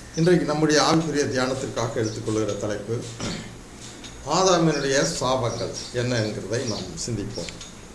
இன்றைக்கு நம்முடைய ஆவிக்குரிய தியானத்திற்காக எடுத்துக்கொள்கிற தலைப்பு ஆதாமினுடைய சாபங்கள் என்ன என்கிறதை நாம் சிந்திப்போம்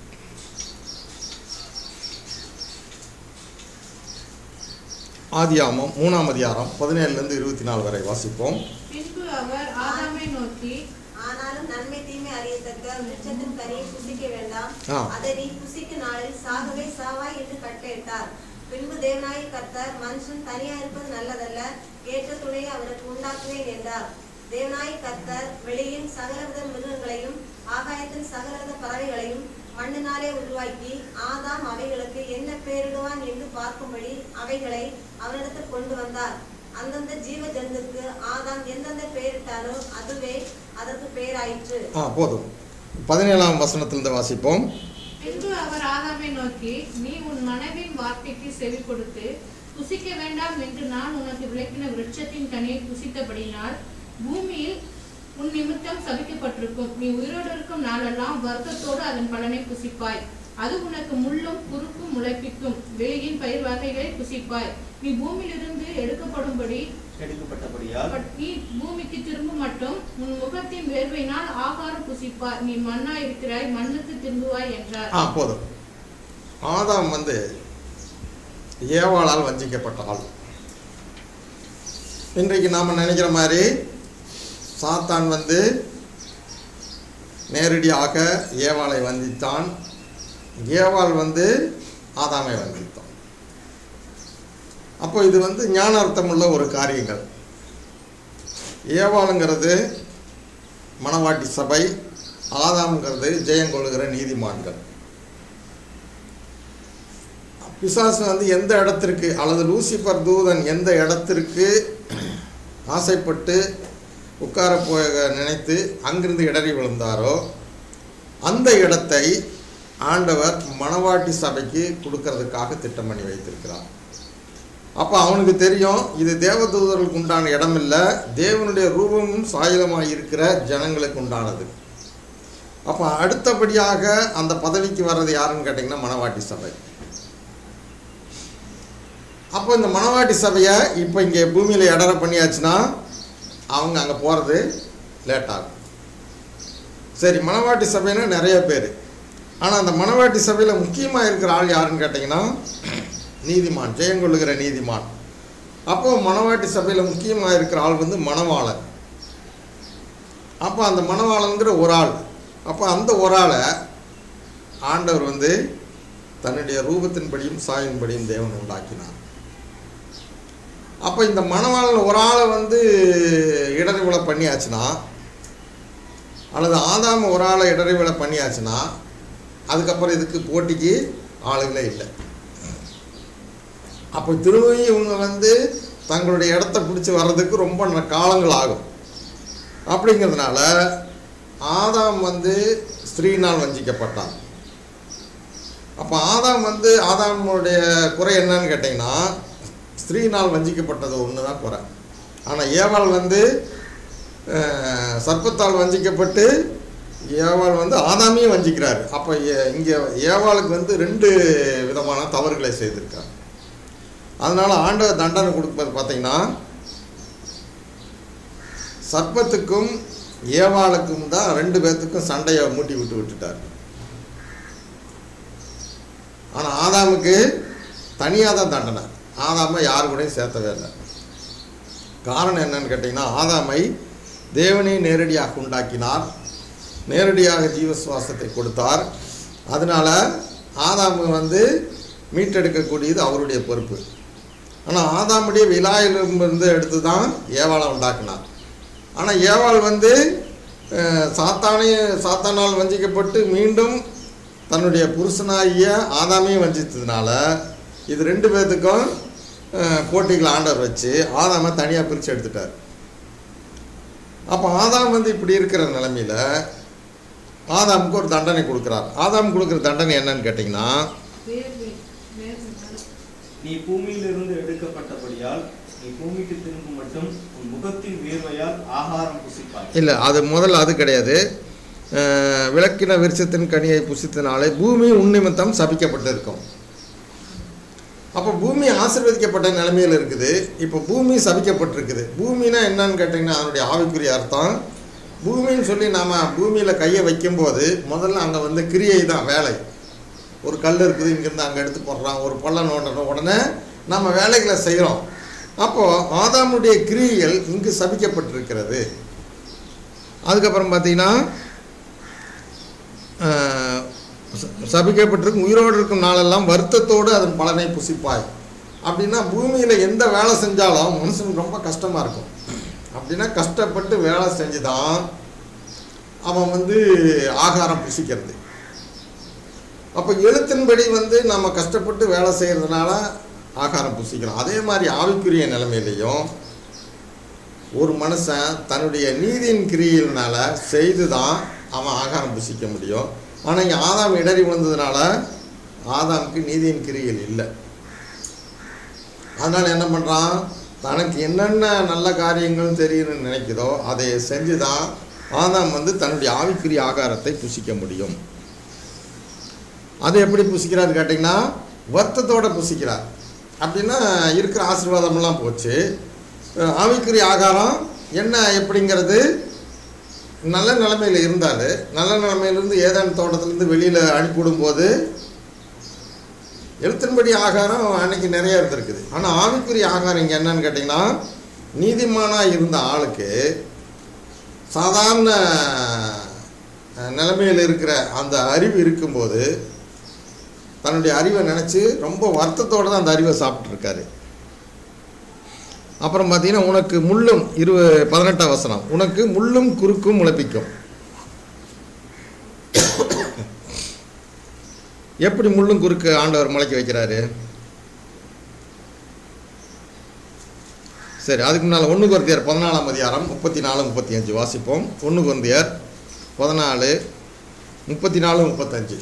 ஆதியாமம் மூணாம் அதிகாரம் பதினேழுலேருந்து இருபத்தி நாலு வரை வாசிப்போம் பின்பு அவர் ஆதாமை நோக்கி ஆனாலும் நன்மை தீமை அறியத்தக்க விருட்சத்தின் கனியை புசிக்க வேண்டாம் ஆ. அதை நீ புசிக்கும் நாளில் சாகவே சாவாய் என்று கட்டளையிட்டார் பின்பு தேவனாய கர்த்தர் மனுஷன் தனியா இருப்பது நல்லதல்ல ஏற்ற துணையை அவனுக்கு உண்டாக்குவேன் என்றார் தேவனாய கர்த்தர் வெளியின் சகலவித மிருகங்களையும் ஆகாயத்தின் சகலவித பறவைகளையும் மண்ணினாலே உருவாக்கி ஆதாம் அவைகளுக்கு என்ன பெயரிடுவான் என்று பார்க்கும்படி அவைகளை அவனிடத்தில் கொண்டு வந்தார் அந்தந்த ஜீவ ஜந்துக்கு ஆதாம் எந்தெந்த பெயரிட்டானோ அதுவே அதற்கு பெயராயிற்று ஆ போதும் பதினேழாம் வசனத்திலிருந்து வாசிப்போம் பின்பு அவர் ஆதாமை நோக்கி நீ உன் மனைவின் வார்த்தைக்கு செவி கொடுத்து புசிக்க வேண்டாம் என்று நான் உனக்கு விளக்கின விருட்சத்தின் கனியை புசித்தபடினால் பூமியில் உன் நிமித்தம் சபிக்கப்பட்டிருக்கும் நீ உயிரோடு இருக்கும் நாளெல்லாம் வர்க்கத்தோடு அதன் பலனை புசிப்பாய் அது உனக்கு முள்ளும் குறுக்கும் முளைப்பிக்கும் வெளியின் பயிர் வகைகளை புசிப்பாய் நீ பூமியிலிருந்து எடுக்கப்படும்படி எடுக்கப்பட்டபடியால் பட் நீ பூமிக்கு திரும்ப மட்டும் உன் முகத்தின் வேர்வையினால் ஆகாரம் புசிப்பாய் நீ மண்ணா இருக்கிறாய் மண்ணுக்கு திரும்புவாய் என்றார் ஆ போதும் ஆதாம் வந்து ஏவாளால் வஞ்சிக்கப்பட்ட ஆள் இன்றைக்கு நாம் நினைக்கிற மாதிரி சாத்தான் வந்து நேரடியாக ஏவாளை வந்தித்தான் ஏவாள் வந்து ஆதாமை வந்தித்தான் அப்போ இது வந்து ஞானார்த்தம் உள்ள ஒரு காரியங்கள் ஏவாளுங்கிறது மணவாட்டி சபை ஆதாம்ங்கிறது ஜெயங்கொள்கிற நீதிமான்கள் பிசாசு வந்து எந்த இடத்திற்கு அல்லது லூசிஃபர் தூதன் எந்த இடத்திற்கு ஆசைப்பட்டு உட்கார போக நினைத்து அங்கிருந்து இடறி விழுந்தாரோ அந்த இடத்தை ஆண்டவர் மணவாட்டி சபைக்கு கொடுக்கறதுக்காக திட்டம் பண்ணி வைத்திருக்கிறார் அப்போ அவனுக்கு தெரியும் இது தேவதூதர்களுக்கு உண்டான இடம் இல்லை தேவனுடைய ரூபமும் சாயலமாக இருக்கிற ஜனங்களுக்கு உண்டானது அப்போ அடுத்தபடியாக அந்த பதவிக்கு வர்றது யாருன்னு கேட்டிங்கன்னா மணவாட்டி சபை அப்போ இந்த மணவாட்டி சபையை இப்போ இங்கே பூமியில் இடற பண்ணியாச்சுன்னா அவங்க அங்கே போகிறது லேட் ஆகும் சரி மணவாட்டி சபைன்னா நிறைய பேர் ஆனால் அந்த மணவாட்டி சபையில் முக்கியமாக இருக்கிற ஆள் யாருன்னு கேட்டிங்கன்னா நீதிமான் ஜெயங்கொள்ளுகிற நீதிமான் அப்போ மணவாட்டி சபையில் முக்கியமாக இருக்கிற ஆள் வந்து மணவாளன் அப்போ அந்த மணவாளங்கிற ஒரு ஆள் அப்போ அந்த ஒரு ஆளை ஆண்டவர் வந்து தன்னுடைய ரூபத்தின்படியும் சாயின்படியும் தேவன் உண்டாக்கினார் அப்போ இந்த மணவாளன் ஒரு ஆளை வந்து இடறி விழ பண்ணியாச்சுன்னா அல்லது ஆதாம ஒரு ஆளை இடறி விழ பண்ணியாச்சுன்னா அதுக்கப்புறம் இதுக்கு போட்டிக்கு ஆளுகளே இல்லை அப்போ திரும்பியும் இவங்க வந்து தங்களுடைய இடத்த பிடிச்சி வர்றதுக்கு ரொம்ப ந- காலங்கள் ஆகும் அப்படிங்கிறதுனால ஆதாம் வந்து ஸ்திரீனால் வஞ்சிக்கப்பட்டான் அப்போ ஆதாம் வந்து ஆதாமுடைய குறை என்னன்னு கேட்டிங்கன்னா ஸ்திரீனால் வஞ்சிக்கப்பட்டது ஒன்று தான் குறை ஆனால் ஏவாள் வந்து அஹ், சர்ப்பத்தால் வஞ்சிக்கப்பட்டு ஏவாள் வந்து ஆதாமையும் வஞ்சிக்கிறாரு அப்போ இங்கே ஏவாளுக்கு வந்து ரெண்டு விதமான தவறுகளை செய்திருக்கார் அதனால் ஆண்டவர் தண்டனை கொடுப்பது பார்த்தீங்கன்னா சர்ப்பத்துக்கும் ஏவாளுக்கும் தான் ரெண்டு பேர்த்துக்கும் சண்டையை மூட்டி விட்டு விட்டுட்டார் ஆனால் ஆதாமுக்கு தனியாக தான் தண்டனை ஆதாமை யாரு கூடயும் சேர்த்தவே இல்லை காரணம் என்னன்னு கேட்டிங்கன்னா ஆதாமை தேவனை நேரடியாக உண்டாக்கினார் நேரடியாக ஜீவசுவாசத்தை கொடுத்தார் அதனால் ஆதாமு வந்து மீட்டெடுக்கக்கூடியது அவருடைய பொறுப்பு ஆனால் ஆதாமுடைய விழாயிலிருந்து எடுத்து தான் ஏவாளை உண்டாக்கினார் ஆனால் ஏவாள் வந்து அஹ், சாத்தானையும் சாத்தானால் வஞ்சிக்கப்பட்டு மீண்டும் தன்னுடைய புருஷனாகிய ஆதாமையும் வஞ்சித்ததுனால இது ரெண்டு பேர்த்துக்கும் அஹ், போட்டிகள் ஆண்டவர் வச்சு ஆதாமை தனியாக பிரித்து எடுத்துட்டார் அப்போ ஆதாம் வந்து இப்படி இருக்கிற நிலமையில ஆதாமுக்கு ஒரு தண்டனை கொடுக்குறார் ஆதாம் கொடுக்குற தண்டனை என்னன்னு கேட்டிங்கன்னா வேர்வை வேர்வை நீ பூமியிலிருந்து எடுக்கப்பட்டபடியால் நீ பூமிக்கு திரும்பும் மட்டும் உன் முகத்தின் வேர்வையால் ஆகாரம் புசிப்பாய் இல்லை அது முதல்ல அது கிடையாது அஹ், விளக்கின விருட்சத்தின் கனியை புசித்தனாலே பூமி உன்னிமித்தம் சபிக்கப்பட்டிருக்கும் அப்போ பூமி ஆசீர்வதிக்கப்பட்ட நிலைமையில் இருக்குது இப்போ பூமி சபிக்கப்பட்டிருக்குது பூமினா என்னன்னு கேட்டிங்கன்னா அதனுடைய ஆவிக்குரிய அர்த்தம் பூமின்னு சொல்லி நாம் பூமியில் கையை வைக்கும்போது முதல்ல அங்கே வந்து கிரியை தான் வேலை ஒரு கல் இருக்குது இங்கேருந்து அங்கே எடுத்து போடுறான் ஒரு பள்ளம் நோண்டணும் உடனே நம்ம வேலைகளை செய்கிறோம் அப்போது ஆதாமுடைய கிரியைகள் இங்கு சபிக்கப்பட்டிருக்கிறது அதுக்கப்புறம் பார்த்தீங்கன்னா ஆஹ், ச- சபிக்கப்பட்டிருக்கும் உயிரோடு இருக்கும் நாளெல்லாம் வருத்தத்தோடு அதன் பலனை புசிப்பாய் அப்படின்னா பூமியில் எந்த வேலை செஞ்சாலும் மனுஷனுக்கு ரொம்ப கஷ்டமாக இருக்கும் அப்படின்னா கஷ்டப்பட்டு வேலை செஞ்சு தான் அவன் வந்து ஆகாரம் புசிக்கிறது அப்போ எழுத்தின்படி வந்து நம்ம கஷ்டப்பட்டு வேலை செய்கிறதுனால ஆகாரம் புசிக்கிறோம் அதே மாதிரி ஆவிக்குரிய நிலைமையிலையும் ஒரு மனுஷன் தன்னுடைய நீதியின் கிரியினால செய்து தான் அவன் ஆகாரம் புசிக்க முடியும் ஆனால் இங்கே ஆதாம் இடறி விழுந்ததுனால ஆதாமுக்கு நீதியின் கிரியில் இல்லை அதனால் என்ன பண்ணுறான் தனக்கு என்னென்ன நல்ல காரியங்கள் தெரியும்னு நினைக்குதோ அதை செஞ்சு தான் ஆதாம் வந்து தன்னுடைய ஆவிக்குரிய ஆகாரத்தை புசிக்க முடியும் அது எப்படி புசிக்கிறார் கேட்டிங்கன்னா வருத்தத்தோட புசிக்கிறார் அப்படின்னா இருக்கிற ஆசீர்வாதமெல்லாம் போச்சு அஹ் ஆவிக்குரிய ஆகாரம் என்ன எப்படிங்கிறது நல்ல நிலைமையில் இருந்தார் நல்ல நிலைமையிலேருந்து ஏதேன் தோட்டத்துலேருந்து வெளியில் அனுப்பிவிடும்போது எழுத்தின்படி ஆகாரம் அன்னைக்கு நிறைய இருந்திருக்குது ஆனால் ஆவிக்குரிய ஆகாரம் இங்கே என்னன்னு கேட்டிங்கன்னா நீதிமானாக இருந்த ஆளுக்கு சாதாரண அஹ், நிலைமையில் இருக்கிற அந்த அறிவு இருக்கும்போது தன்னுடைய அறிவை நினச்சி ரொம்ப வருத்தத்தோடு தான் அந்த அறிவை சாப்பிட்ருக்காரு அப்புறம் பார்த்தீங்கன்னா உனக்கு முள்ளும் இரு பதினெட்டாம் வசனம் உனக்கு முள்ளும் குறுக்கும் முளைப்பிக்கும் எப்படி முள்ளும் குறுக்கு ஆண்டவர் முளைக்க வைக்கிறாரு சரி அதுக்கு முன்னால் ஒன்று குருந்தியர் பதினாலாம் அதிகாரம் முப்பத்தி நாலு முப்பத்தி அஞ்சு வாசிப்போம் ஒன்று குருந்தியர் பதினாலு முப்பத்தி நாலு முப்பத்தஞ்சு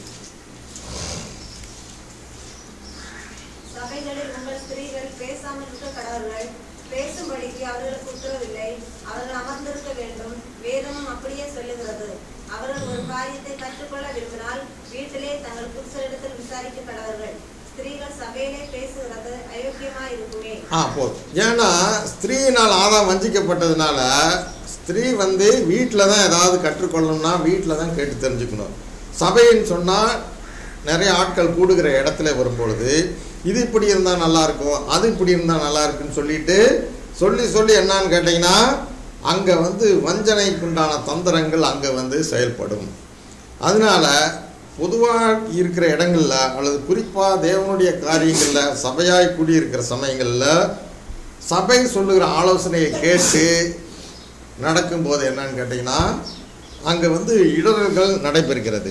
சபைகளில் உங்கள் ஸ்திரீகள் பேசாமல் இருக்க கடவர்கள் பேசும்படிக்கு அவர்களுக்கு உத்தரவில்லை அவர்கள் அமர்ந்திருக்க வேண்டும் வேதமும் அப்படியே சொல்லுகிறது அவர்கள் ஒரு காரியத்தை கற்றுக்கொள்ள விரும்பினால் வீட்டிலே தங்கள் புருஷரிடத்தில் விசாரிக்க கடவர்கள் ஸ்திரீகள் சபையிலே பேசுகிறது அயோக்கியமா இருக்குமே ஆ போதும் ஏன்னா ஸ்திரீயினால் ஆதாம் வஞ்சிக்கப்பட்டதுனால ஸ்திரீ வந்து வீட்டில் தான் ஏதாவது கற்றுக்கொள்ளணும்னா வீட்டில் தான் கேட்டு தெரிஞ்சுக்கணும் சபைன்னு சொன்னால் நிறைய ஆட்கள் கூடுகிற இடத்துல வரும்பொழுது இது இப்படி இருந்தால் நல்லா இருக்கும் அது இப்படி இருந்தால் நல்லா இருக்குன்னு சொல்லிட்டு சொல்லி சொல்லி என்னன்னு கேட்டிங்கன்னா அங்கே வந்து வஞ்சனைக்குண்டான தந்திரங்கள் அங்கே வந்து செயல்படும் அதனால பொதுவாக இருக்கிற இடங்களில் அல்லது குறிப்பாக தேவனுடைய காரியங்களில் சபையாய் கூடியிருக்கிற சமயங்களில் சபை சொல்லுகிற ஆலோசனையை கேட்டு நடக்கும்போது என்னன்னு கேட்டிங்கன்னா அங்கே வந்து இடர்கள் நடைபெறுகிறது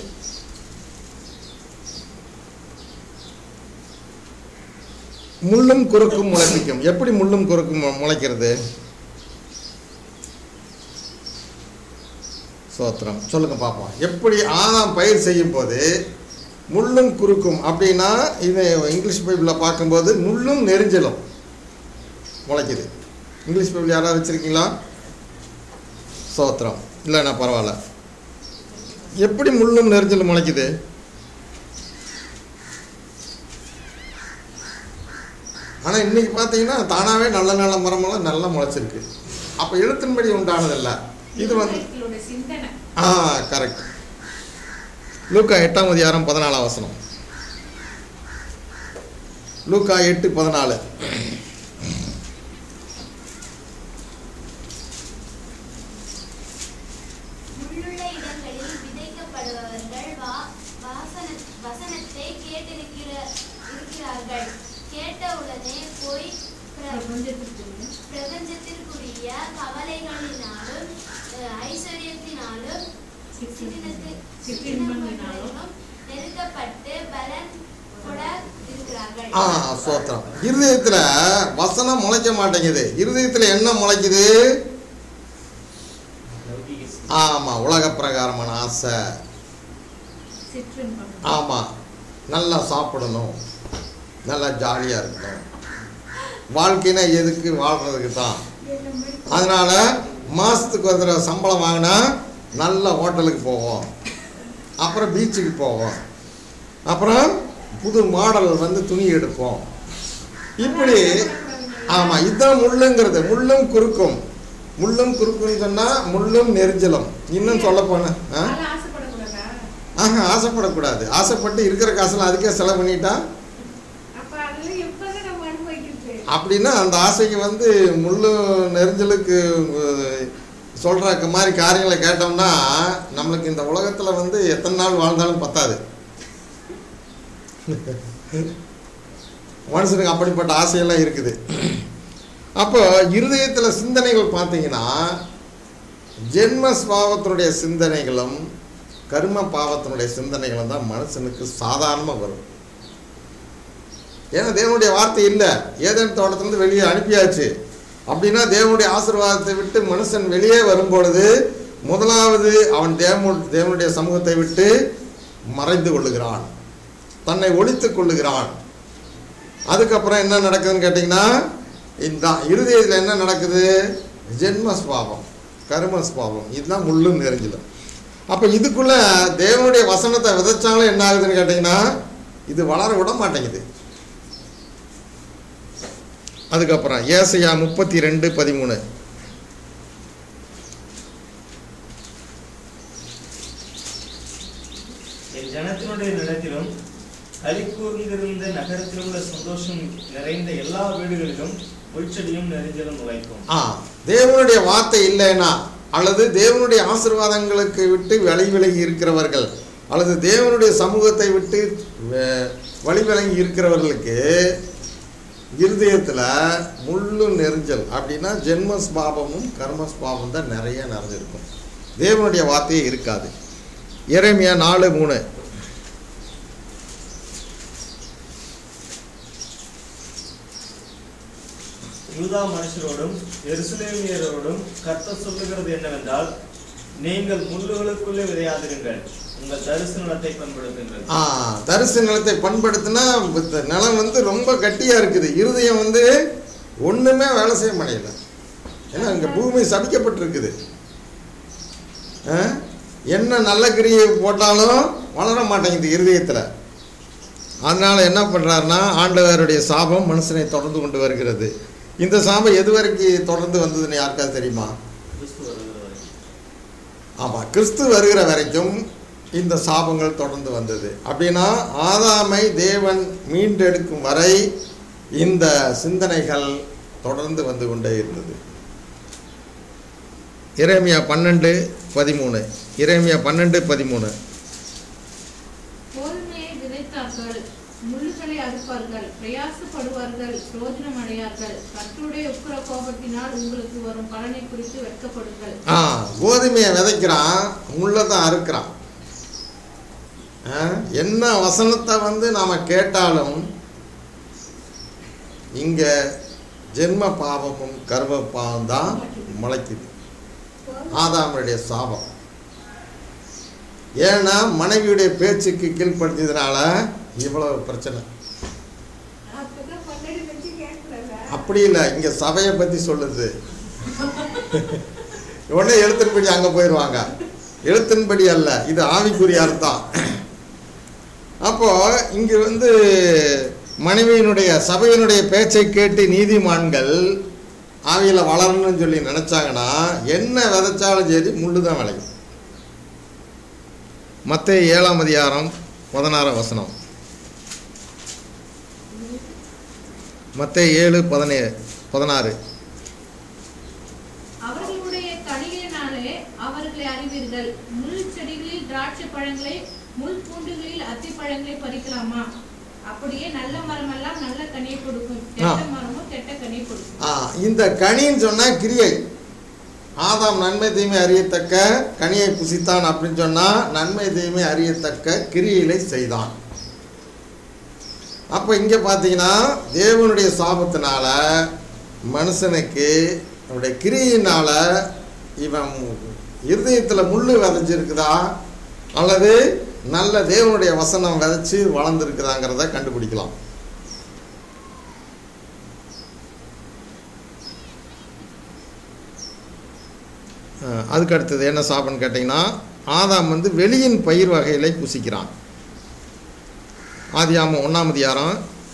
முள்ளும் குறுக்கும் முளைப்பிக்கும் எப்படி முள்ளும் குறுக்கும் மு- முளைக்கிறது சோத்திரம் சொல்லுங்க பார்ப்போம் எப்படி ஆதாம் பயிர் செய்யும் போது முள்ளும் குறுக்கும் அப்படின்னா இது இங்கிலீஷ் பைபிளில் பார்க்கும்போது முள்ளும் நெரிஞ்சலும் முளைக்குது இங்கிலீஷ் பைபிள் யாராவது வச்சுருக்கீங்களா சோத்திரம் இல்லைண்ணா பரவாயில்ல எப்படி முள்ளும் நெரிஞ்சலும் முளைக்குது ஆனால் இன்னைக்கு பார்த்தீங்கன்னா தானாகவே நல்ல நல்ல மரமெல்லாம் நல்லா முளைச்சிருக்கு அப்போ எழுத்தின்படி உண்டானதல்ல இது வந்து இருதயத்திலுடைய சிந்தனை ஆ கரெக்ட் லூக்கா எட்டாம் அதிகாரம் பதினாலாம் வசனம் லூக்கா எட்டு பதினாலு முள்ளுள்ள இடங்களில் விதைக்கப்படுபவர்கள் வா- வாசன- வசனத்தை கேட்டிருக்கிற இருக்கிறார்கள் கேட்டவுடனே போய் பிர- பிரபஞ்சத்திற்கு பிரபஞ்சத்திற்குரிய கவலைகளினாலும் அஹ், ஐஸ்வர்யத்தினாலும் சிற்றினத்து- சிற்றின்பங்களினாலும் சிற்றின்பங்களிலும் நெருக்கப்பட்டு பலன் கொட இருக்கிறார்கள் ஆ சோத்திரம் இருதயத்தில் வசனம் முளைக்க மாட்டேங்குது இருதயத்தில் என்ன முளைக்குது லௌகிக சிந்தை. ஆமாம் உலக பிரகாரமான ஆசை சிற்றின்பம் ஆமாம் நல்லா சாப்பிடணும் நல்லா ஜாலியாக இருக்கணும் வாழ்க்கைனா எதுக்கு வாழ்கிறதுக்கு தான் அதனால் மாதத்துக்கு ஒரு தடவை சம்பளம் வாங்கினா நல்ல ஹோட்டலுக்கு போவோம் அப்புறம் பீச்சுக்கு போவோம் அப்புறம் புது மாடல் வந்து துணி எடுப்போம் இப்படி ஆமாம் இதுதான் முள்ளுங்கிறது முள்ளும் குறுக்கும் முள்ளும் குறுக்குன்னு சொன்னால் முள்ளும் நெரிஞ்சலும் இன்னும் சொல்ல போனேன் ஆ அதெல்லாம் ஆசைப்படக்கூடாதா ஆஹா ஆசைப்படக்கூடாது ஆசைப்பட்டு இருக்கிற காசுலாம் அதுக்கே செலவு பண்ணிட்டா அப்ப அதெல்லாம் எப்பதான் நம்ம அனுபவிக்கிறது அப்படின்னா அந்த ஆசைக்கு வந்து முள்ளு நெரிஞ்சலுக்கு அஹ், சொல்ற மாதிரி காரியங்களை கேட்டோம்னா நம்மளுக்கு இந்த உலகத்தில் வந்து எத்தனை நாள் வாழ்ந்தாலும் பத்தாது மனுஷனுக்கு அப்படிப்பட்ட ஆசையெல்லாம் இருக்குது அப்போ இருதயத்தில் சிந்தனைகள் பார்த்தீங்கன்னா ஜென்ம ஸ்வாவத்தினுடைய சிந்தனைகளும் கர்ம பாவத்தினுடைய சிந்தனைகளும் தான் மனுஷனுக்கு சாதாரணமாக வரும் ஏன்னா தேவனுடைய வார்த்தை இல்லை ஏதேன் தோட்டத்திலிருந்து வெளியே அனுப்பியாச்சு அப்படின்னா தேவனுடைய ஆசீர்வாதத்தை விட்டு மனுஷன் வெளியே வரும்பொழுது முதலாவது அவன் தேவ தேவனுடைய சமூகத்தை விட்டு மறைந்து கொள்ளுகிறான் தன்னை ஒழித்துக் கொள்ளுகிறான் அதுக்கப்புறம் என்ன நடக்குதுன்னு கேட்டிங்கன்னா இந்த இருதயத்தில் என்ன நடக்குது ஜென்ம ஸ்வாபம் கர்ம ஸ்வாபம் இதுதான் முள்ளும் நெறிஞ்சிலும் அப்போ இதுக்குள்ள தேவனுடைய வசனத்தை விதைச்சாலும் என்ன ஆகுதுன்னு கேட்டிங்கன்னா இது வளர விட மாட்டேங்குது அதுக்கப்புறம் ஏசையா முப்பத்தி ரெண்டு பதிமூணு என் ஜனத்தினுடைய நிலத்திலும் களி கூர்ந்திருந்த நகரத்தில் உள்ள சந்தோஷம் நிறைந்த எல்லா வீடுகளிலும் பொய்ச்செடியும் நெறிஞ்சலும் முளைக்கும் ஆ தேவனுடைய வார்த்தை இல்லைன்னா அல்லது தேவனுடைய ஆசீர்வாதங்களுக்கு விட்டு வழி விலகி இருக்கிறவர்கள் அல்லது தேவனுடைய சமூகத்தை விட்டு அஹ், வழி விலகி இருக்கிறவர்களுக்கு இருதயத்தில் முள்ளு நெரிஞ்சல் அப்படின்னா ஜென்மஸ்பாபமும் கர்மஸ்பாபம் தான் நிறைய நிறைஞ்சிருக்கும் தேவனுடைய வார்த்தையே இருக்காது எரேமியா நாலு மூணு யூதா மனுஷரோடும் எருசலேமியரோடும் கர்த்தர் சொல்லுகிறது என்னவென்றால் நீங்கள் முள்ளுகளுக்குள்ளே விதையாதிருங்கள் உங்கள் தரிசனத்தை பண்படுத்துங்கள் ஆ தரிசு நிலத்தை பண்படுத்தினா இந்த நிலம் வந்து ரொம்ப கட்டியாக இருக்குது இருதயம் வந்து ஒன்றுமே வேலை செய்ய முடியல ஏன்னா இங்கே பூமி சபிக்கப்பட்டிருக்குது ஆ? என்ன நல்ல கிரியை போட்டாலும் வளர மாட்டேங்குது இருதயத்தில் அதனால் என்ன பண்ணுறாருன்னா ஆண்டவருடைய சாபம் மனுஷனை தொடர்ந்து கொண்டு வருகிறது இந்த சாபம் எது வரைக்கும் தொடர்ந்து வந்ததுன்னு யாருக்காவது தெரியுமா கிறிஸ்து வருகிற வரை. ஆமாம் கிறிஸ்து வருகிற வரைக்கும் இந்த சாபங்கள் தொடர்ந்து வந்தது அப்படின்னா ஆதாமை தேவன் மீண்டெடுக்கும் வரை இந்த சிந்தனைகள் தொடர்ந்து வந்து கொண்டே இருந்தது இறைமையா பன்னெண்டு பதிமூணு இறைமையா பன்னெண்டு பதிமூணு கோதுமையை விதைத்தார்கள் முள்ளுகளை அறுப்பார்கள் பிரயாசப்படுவார்கள் பிரயோஜனம் அடையார்கள் கர்த்தருடைய உக்கிர கோபத்தினால் உங்களுக்கு வரும் பலனை குறித்து வெட்கப்படுங்கள் ஆ கோதுமையை விதைக்கிறான் முள்ளை தான் அறுக்கிறான் ஆ, என்ன வசனத்தை வந்து நாம் கேட்டாலும் இங்கே ஜென்ம பாவமும் கர்ம பாவம் தான் முளைக்குது ஆதாமுடைய சாபம் ஏன்னா மனைவியுடைய பேச்சுக்கு கீழ்ப்படுத்தியதுனால இவ்வளவு பிரச்சனை அப்பதான் பன்னெண்டு வச்சு கேட்கல அப்படி இல்லை இங்கே சபையை பற்றி சொல்லுது உடனே எழுத்தின்படி அங்கே போயிடுவாங்க எழுத்தின்படி அல்ல இது ஆவிக்குரிய அர்த்தம் அப்போ இங்கே வந்து மனைவியினுடைய சபையினுடைய பேச்சை கேட்டு நீதிமான்கள் ஆவியில் வளரணும்னு சொல்லி நினச்சாங்கன்னா என்ன விதைச்சாலும் சரி முள்ளு தான் விளையும் மற்ற ஏழாம் அதிகாரம் பதினாறாம் வசனம் மற்ற ஏழு பதினேழு பதினாறு அவர்களுடைய கனிகளினாலே அவர்களை அறிவீர்கள் முள் செடிகளில் திராட்சை பழங்களை முள் பூண்டுகளில் அத்தி பழங்களை பறிக்கலாமா அப்படியே நல்ல மரமெல்லாம் நல்ல கனியை கொடுக்கும் கெட்ட மரமும் கெட்ட கனியை கொடுக்கும் ஆ இந்த கனின்னு சொன்னால் கிரியை ஆதாம் நன்மை தீமை அறியத்தக்க கனியை புசித்தான் அப்படின்னு சொன்னால் நன்மை தீமை அறியத்தக்க கிரியைகளை செய்தான் அப்போ இங்கே பார்த்தீங்கன்னா தேவனுடைய சாபத்தினால மனுஷனுக்கு அவனுடைய கிரியினால இவன் இருதயத்தில் முள்ளு விதைஞ்சிருக்குதா அல்லது நல்ல தேவனுடைய வசனம் விதைச்சு வளர்ந்துருக்குதாங்கிறத கண்டுபிடிக்கலாம் அஹ் அதுக்கு அடுத்தது என்ன சாபம்னு கேட்டிங்கன்னா ஆதாம் வந்து வெளியின் பயிர் வகைகளை புசிக்கிறான் ஆதியாமம் ஒன்றாம் அதிகாரம்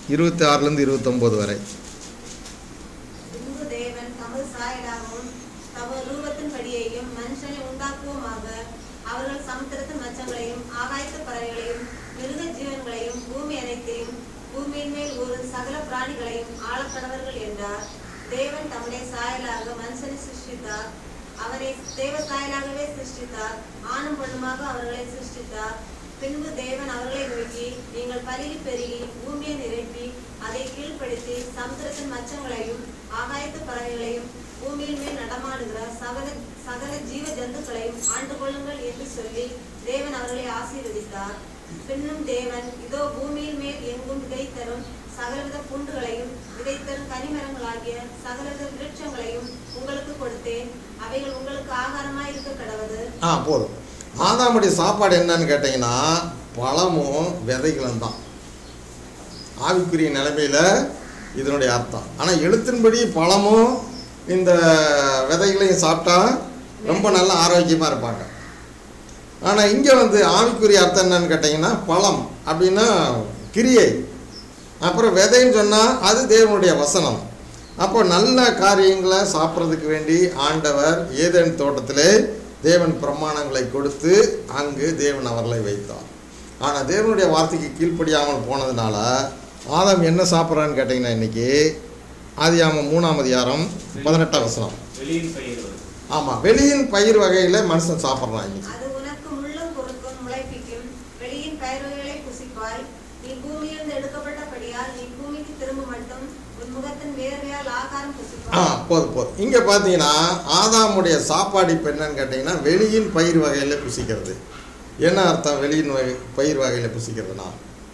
இருபத்தி ஆறுலேருந்து இருபத்தொம்போது வரை பின்பு தேவன் தமது சாயலாகவும் தமது ரூபத்தின்படியையும் மனுஷனை உண்டாக்குவோமாக அவர்கள் சமுத்திரத்தின் மச்சங்களையும் ஆகாயத்து பறவைகளையும் மிருக ஜீவன்களையும் பூமி அனைத்தையும் பூமியின் மேல் ஒரு சகல பிராணிகளையும் ஆளக்கடவர்கள் என்றார் தேவன் தம்முடைய சாயலாக மனுஷனை சிருஷ்டித்தார் அவரை தேவ சாயலாகவே சிருஷ்டித்தார் ஆணும் பெண்ணுமாக அவர்களை சிருஷ்டித்தார் பின்பு தேவன் அவர்களை நோக்கி நீங்கள் பருகி பெருகி பூமியை நிரப்பி அதை கீழ்ப்படுத்தி சமுத்திரத்தின் மச்சங்களையும் ஆகாயத்து பறவைகளையும் பூமியின் மேல் நடமாடுகிற சகல சகல ஜீவ ஜந்துக்களையும் ஆண்டு கொள்ளுங்கள் என்று சொல்லி தேவன் அவர்களை ஆசீர்வதித்தார் பின்னும் தேவன் இதோ பூமியின் மேல் எங்கும் விதை தரும் சகலவித புண்டுகளையும் விதை தரும் கனிமரங்களாகிய சகலவித விருட்சங்களையும் உங்களுக்கு கொடுத்தேன் அவைகள் உங்களுக்கு ஆகாரமாய் இருக்க கடவது ஆ போதும் ஆதாமுடைய சாப்பாடு என்னன்னு கேட்டிங்கன்னா பழமும் விதைகளும் தான் ஆவிக்குரிய நிலைமையில் இதனுடைய அர்த்தம் ஆனால் எழுத்தின்படி பழமும் இந்த விதைகளையும் சாப்பிட்டா ரொம்ப நல்ல ஆரோக்கியமாக இருப்பாங்க ஆனால் இங்கே வந்து ஆவிக்குரிய அர்த்தம் என்னன்னு கேட்டிங்கன்னா பழம் அப்படின்னா கிரியை அப்புறம் விதைன்னு சொன்னால் அது தேவனுடைய வசனம் அப்போ நல்ல காரியங்களை சாப்பிட்றதுக்கு வேண்டி ஆண்டவர் ஏதேன் தோட்டத்திலே தேவன் பிரமாணங்களை கொடுத்து அங்கு தேவன் அவர்களை வைத்தார் ஆனால் தேவனுடைய வார்த்தைக்கு கீழ்ப்படியாமல் போனதுனால ஆதாம் என்ன சாப்பிட்றான்னு கேட்டிங்கன்னா இன்னைக்கு ஆதியாமம் மூணாம் அதிகாரம் பதினெட்டாம் வசனம் வெளியின் பயிர் வருது. ஆமாம் வெளியின் பயிர் வகையில் மனுஷன் சாப்பிட்றான் இன்னைக்கு அது உனக்கு முள்ளும் குறுக்கும் முளைப்பிக்கும் வெளியின் பயிர்களை புசிப்பாய் நீ பூமியிலிருந்து எடுக்கப்பட்டபடியால் நீ பூமிக்கு திரும்ப மட்டும் உன் முகத்தின் வேர்வையால் ஆகாரம் ஆ புசிப்பாய் போதும் போதும் இங்கே பார்த்தீங்கன்னா ஆதாமுடைய சாப்பாடு இப்போ என்னன்னு கேட்டிங்கன்னா வெளியின் பயிர் வகையில் புசிக்கிறது என்ன அர்த்தம் வெளியின் வகை பயிர் வகையில் புசிக்கிறதுனா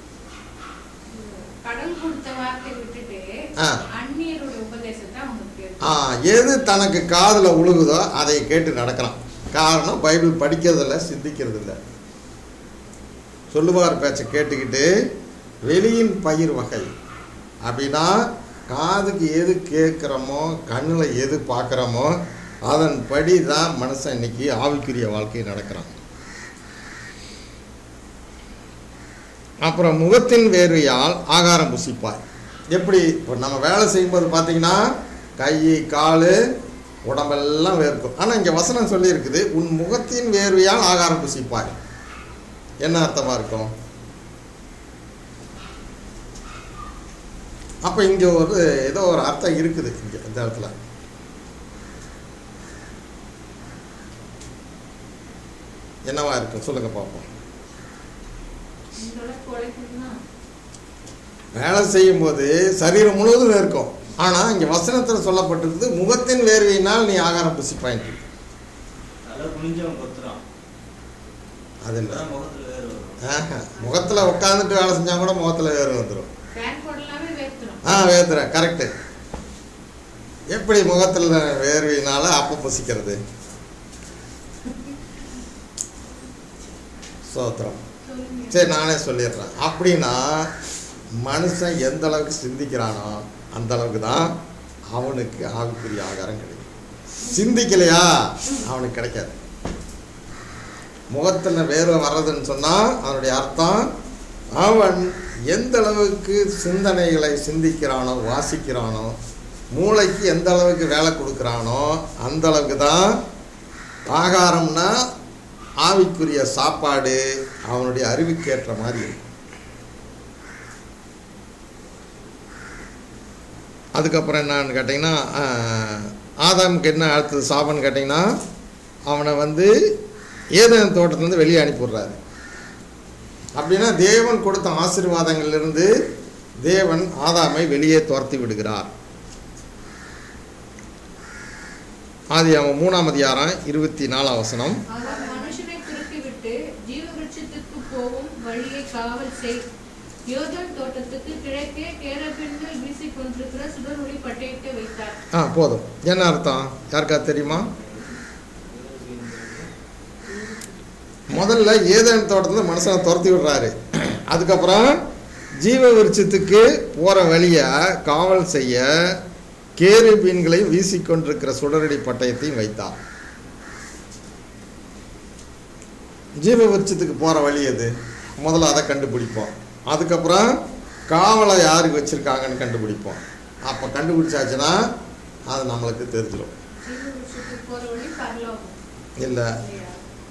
கடல் கொடுத்த வார்த்தை விட்டுட்டு ஆ. அந்நியருடைய உபதேசத்தை அவங்க கேட்கணும் ஆ எது தனக்கு காதில் உழுகுதோ அதை கேட்டு நடக்கிறான் காரணம் பைபிள் படிக்கிறதில்ல சிந்திக்கிறதில்ல சொல்லுவார் பேச்சை கேட்டுக்கிட்டு வெளியின் பயிர் வகை அப்படின்னா காதுக்கு எது கேட்குறோமோ கண்ணில் எது பார்க்குறோமோ அதன்படி தான் மனுஷன் இன்னைக்கு ஆவிக்குரிய வாழ்க்கை நடக்கிறான் அப்புறம் முகத்தின் வேர்வையால் ஆகாரம் புசிப்பாய் எப்படி இப்போ நம்ம வேலை செய்யும்போது பார்த்தீங்கன்னா கை கால் உடம்பெல்லாம் வேர்க்கும் ஆனால் இங்கே வசனம் சொல்லியிருக்குது உன் முகத்தின் வேர்வையால் ஆகாரம் புசிப்பாய் என்ன அர்த்தமாக இருக்கும் அப்போ இங்கே ஒரு ஏதோ ஒரு அர்த்தம் இருக்குது இங்கே இந்த இடத்துல என்னவா இருக்கும் சொல்லுங்க பார்ப்போம் உங்களோட கொலைக்குன்னா வேலை செய்யும்போது சரீரம் முழுவதும் இருக்கும் ஆனால் இங்கே வசனத்தில் சொல்லப்பட்டிருக்குது முகத்தின் வேர்வையினால் நீ ஆகாரம் புசிப்பாயின்னு நல்லா குனிஞ்சவன் கொத்துறான் அது இல்லை அதான் முகத்துல வேறு வரும் முகத்தில் உட்காந்துட்டு வேலை செஞ்சால் கூட முகத்தில் வேர்வை வந்துடும் ஃபேன் போடலாமே வேர்த்துரும் ஆ வேர்த்துறேன் கரெக்டு எப்படி முகத்தில் வேர்வையினால அப்போ புசிக்கிறது சோத்திரம் சொல்லுங்க சரி நானே சொல்லிடுறேன் அப்படின்னா மனுஷன் எந்த அளவுக்கு சிந்திக்கிறானோ அந்த அளவுக்கு தான் அவனுக்கு ஆவிக்குரிய ஆகாரம் கிடைக்கும் சிந்திக்கலையா அவனுக்கு கிடைக்காது முகத்தில் வேர்வை வர்றதுன்னு சொன்னால் அதனுடைய அர்த்தம் அவன் எந்த அளவுக்கு சிந்தனைகளை சிந்திக்கிறானோ வாசிக்கிறானோ மூளைக்கு எந்த அளவுக்கு வேலை கொடுக்குறானோ அந்த அளவுக்கு தான் ஆகாரம்னா ஆவிக்குரிய சாப்பாடு அவனுடைய அறிவுக்கேற்ற மாதிரி இருக்கும் அதுக்கப்புறம் என்னன்னு கேட்டிங்கன்னா ஆஹ், ஆதாமுக்கு என்ன அடுத்தது சாபம்னு கேட்டிங்கன்னா அவனை வந்து ஏதேன் தோட்டத்துலேருந்து வெளியே அனுப்பிவிடுறாரு அப்படின்னா தேவன் கொடுத்த ஆசீர்வாதங்களிலிருந்து தேவன் ஆதாமை வெளியே துரத்தி விடுகிறார் ஆதி அவன் மூணாம் அதிகாரம் இருபத்தி நாலாம் வசனம் அவர் மனுஷனை திருப்பிவிட்டு ஜீவ விருட்சத்துக்கு போகும் வழியை காவல் செய் யோதன் தோட்டத்துக்கு கிழக்கே கேரபின்கள் வீசிக் கொண்டிருக்கிற சுடரொளி பட்டயத்தை வைத்தார் ஆ போதும் என்ன அர்த்தம் யாருக்கா தெரியுமா முதல்ல ஏதேன் தோட்டத்தில் மனுஷனை துரத்தி விடுறாரு அதுக்கப்புறம் ஜீவ விருட்சத்துக்கு போகிற வழியை காவல் செய்ய கேருபீன்களையும் வீசிக்கொண்டிருக்கிற சுடரடி பட்டயத்தையும் வைத்தார் ஜீவ விருட்சத்துக்கு போகிற வழி எது முதல்ல அதை கண்டுபிடிப்போம் அதுக்கப்புறம் காவலை யாருக்கு வச்சுருக்காங்கன்னு கண்டுபிடிப்போம் அப்போ கண்டுபிடிச்சாச்சுன்னா அது நம்மளுக்கு தெரிஞ்சிடும் ஜீவ விஷயத்துக்கு போற வழி பரலோகம் இல்லை இல்லையா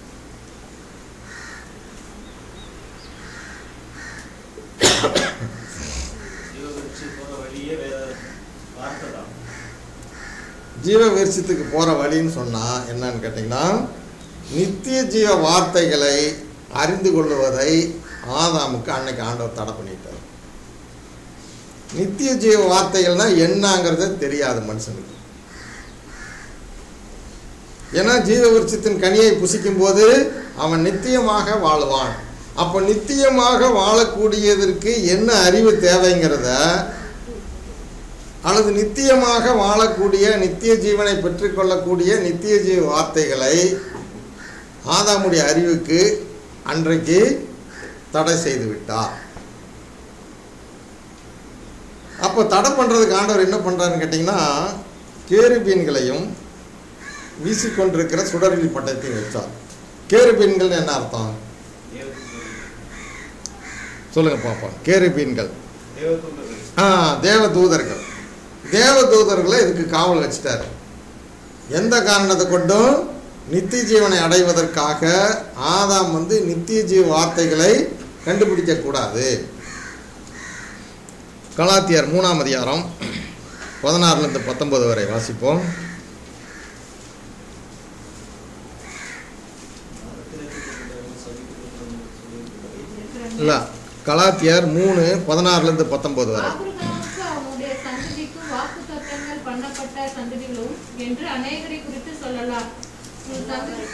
ஜீவவிருட்சி போற வழியே வேற வார்த்தை தான் ஜீவ விருட்சத்துக்கு போகிற வழின்னு சொன்னால் என்னன்னு கேட்டிங்கன்னா நித்திய ஜீவ வார்த்தைகளை அறிந்து கொள்ளுவதை ஆதாமுக்கு அன்னைக்கு ஆண்டவர் தடை பண்ணிட்டார் நித்திய ஜீவ வார்த்தைகள்னா என்னங்கிறது தெரியாது மனுஷனுக்கு ஏன்னா ஜீவ விருட்சத்தின் கனியை புசிக்கும் போது அவன் நித்தியமாக வாழுவான் அப்போ நித்தியமாக வாழக்கூடியதற்கு என்ன அறிவு தேவைங்கிறத அல்லது நித்தியமாக வாழக்கூடிய நித்திய ஜீவனை பெற்றுக்கொள்ளக்கூடிய நித்திய ஜீவ வார்த்தைகளை ஆதாமுடைய அறிவுக்கு அன்றைக்கு தடை செய்து விட்டார் அப்போ தடை பண்ணுறதுக்கு ஆண்டவர் என்ன பண்ணுறாருன்னு கேட்டிங்கன்னா கேருபீன்களையும் வீசிக்கொண்டிருக்கிற சுடரில் பட்டத்தையும் வச்சார் கேருபீன்கள் என்ன அர்த்தம் தேவதூதர்கள் சொல்லுங்க பாப்போம் கேருபீன்கள் தேவதூதர்கள் ஆ தேவதூதர்கள் தேவதூதர்களை இதுக்கு காவல் வச்சிட்டாரு எந்த காரணத்தை கொண்டும் நித்திய ஜீவனை அடைவதற்காக ஆதாம் வந்து நித்திய ஜீவ வார்த்தைகளை கண்டுபிடிக்க கூடாது கலாத்தியர் மூணாம் அதிகாரம் பதினாறுலேருந்து பத்தொன்பது வரை வாசிப்போம் இல்லை கலாத்தியர் மூணு பதினாறுலேருந்து பத்தொன்பது வரை ஆபிரகாமுக்கு அவனுடைய சந்ததிக்கு வாக்குத்தத்தங்கள் பண்ணப்பட்ட சந்ததிகளும் என்று அநேகரை குறித்து சொல்லலாம் உன் சந்ததி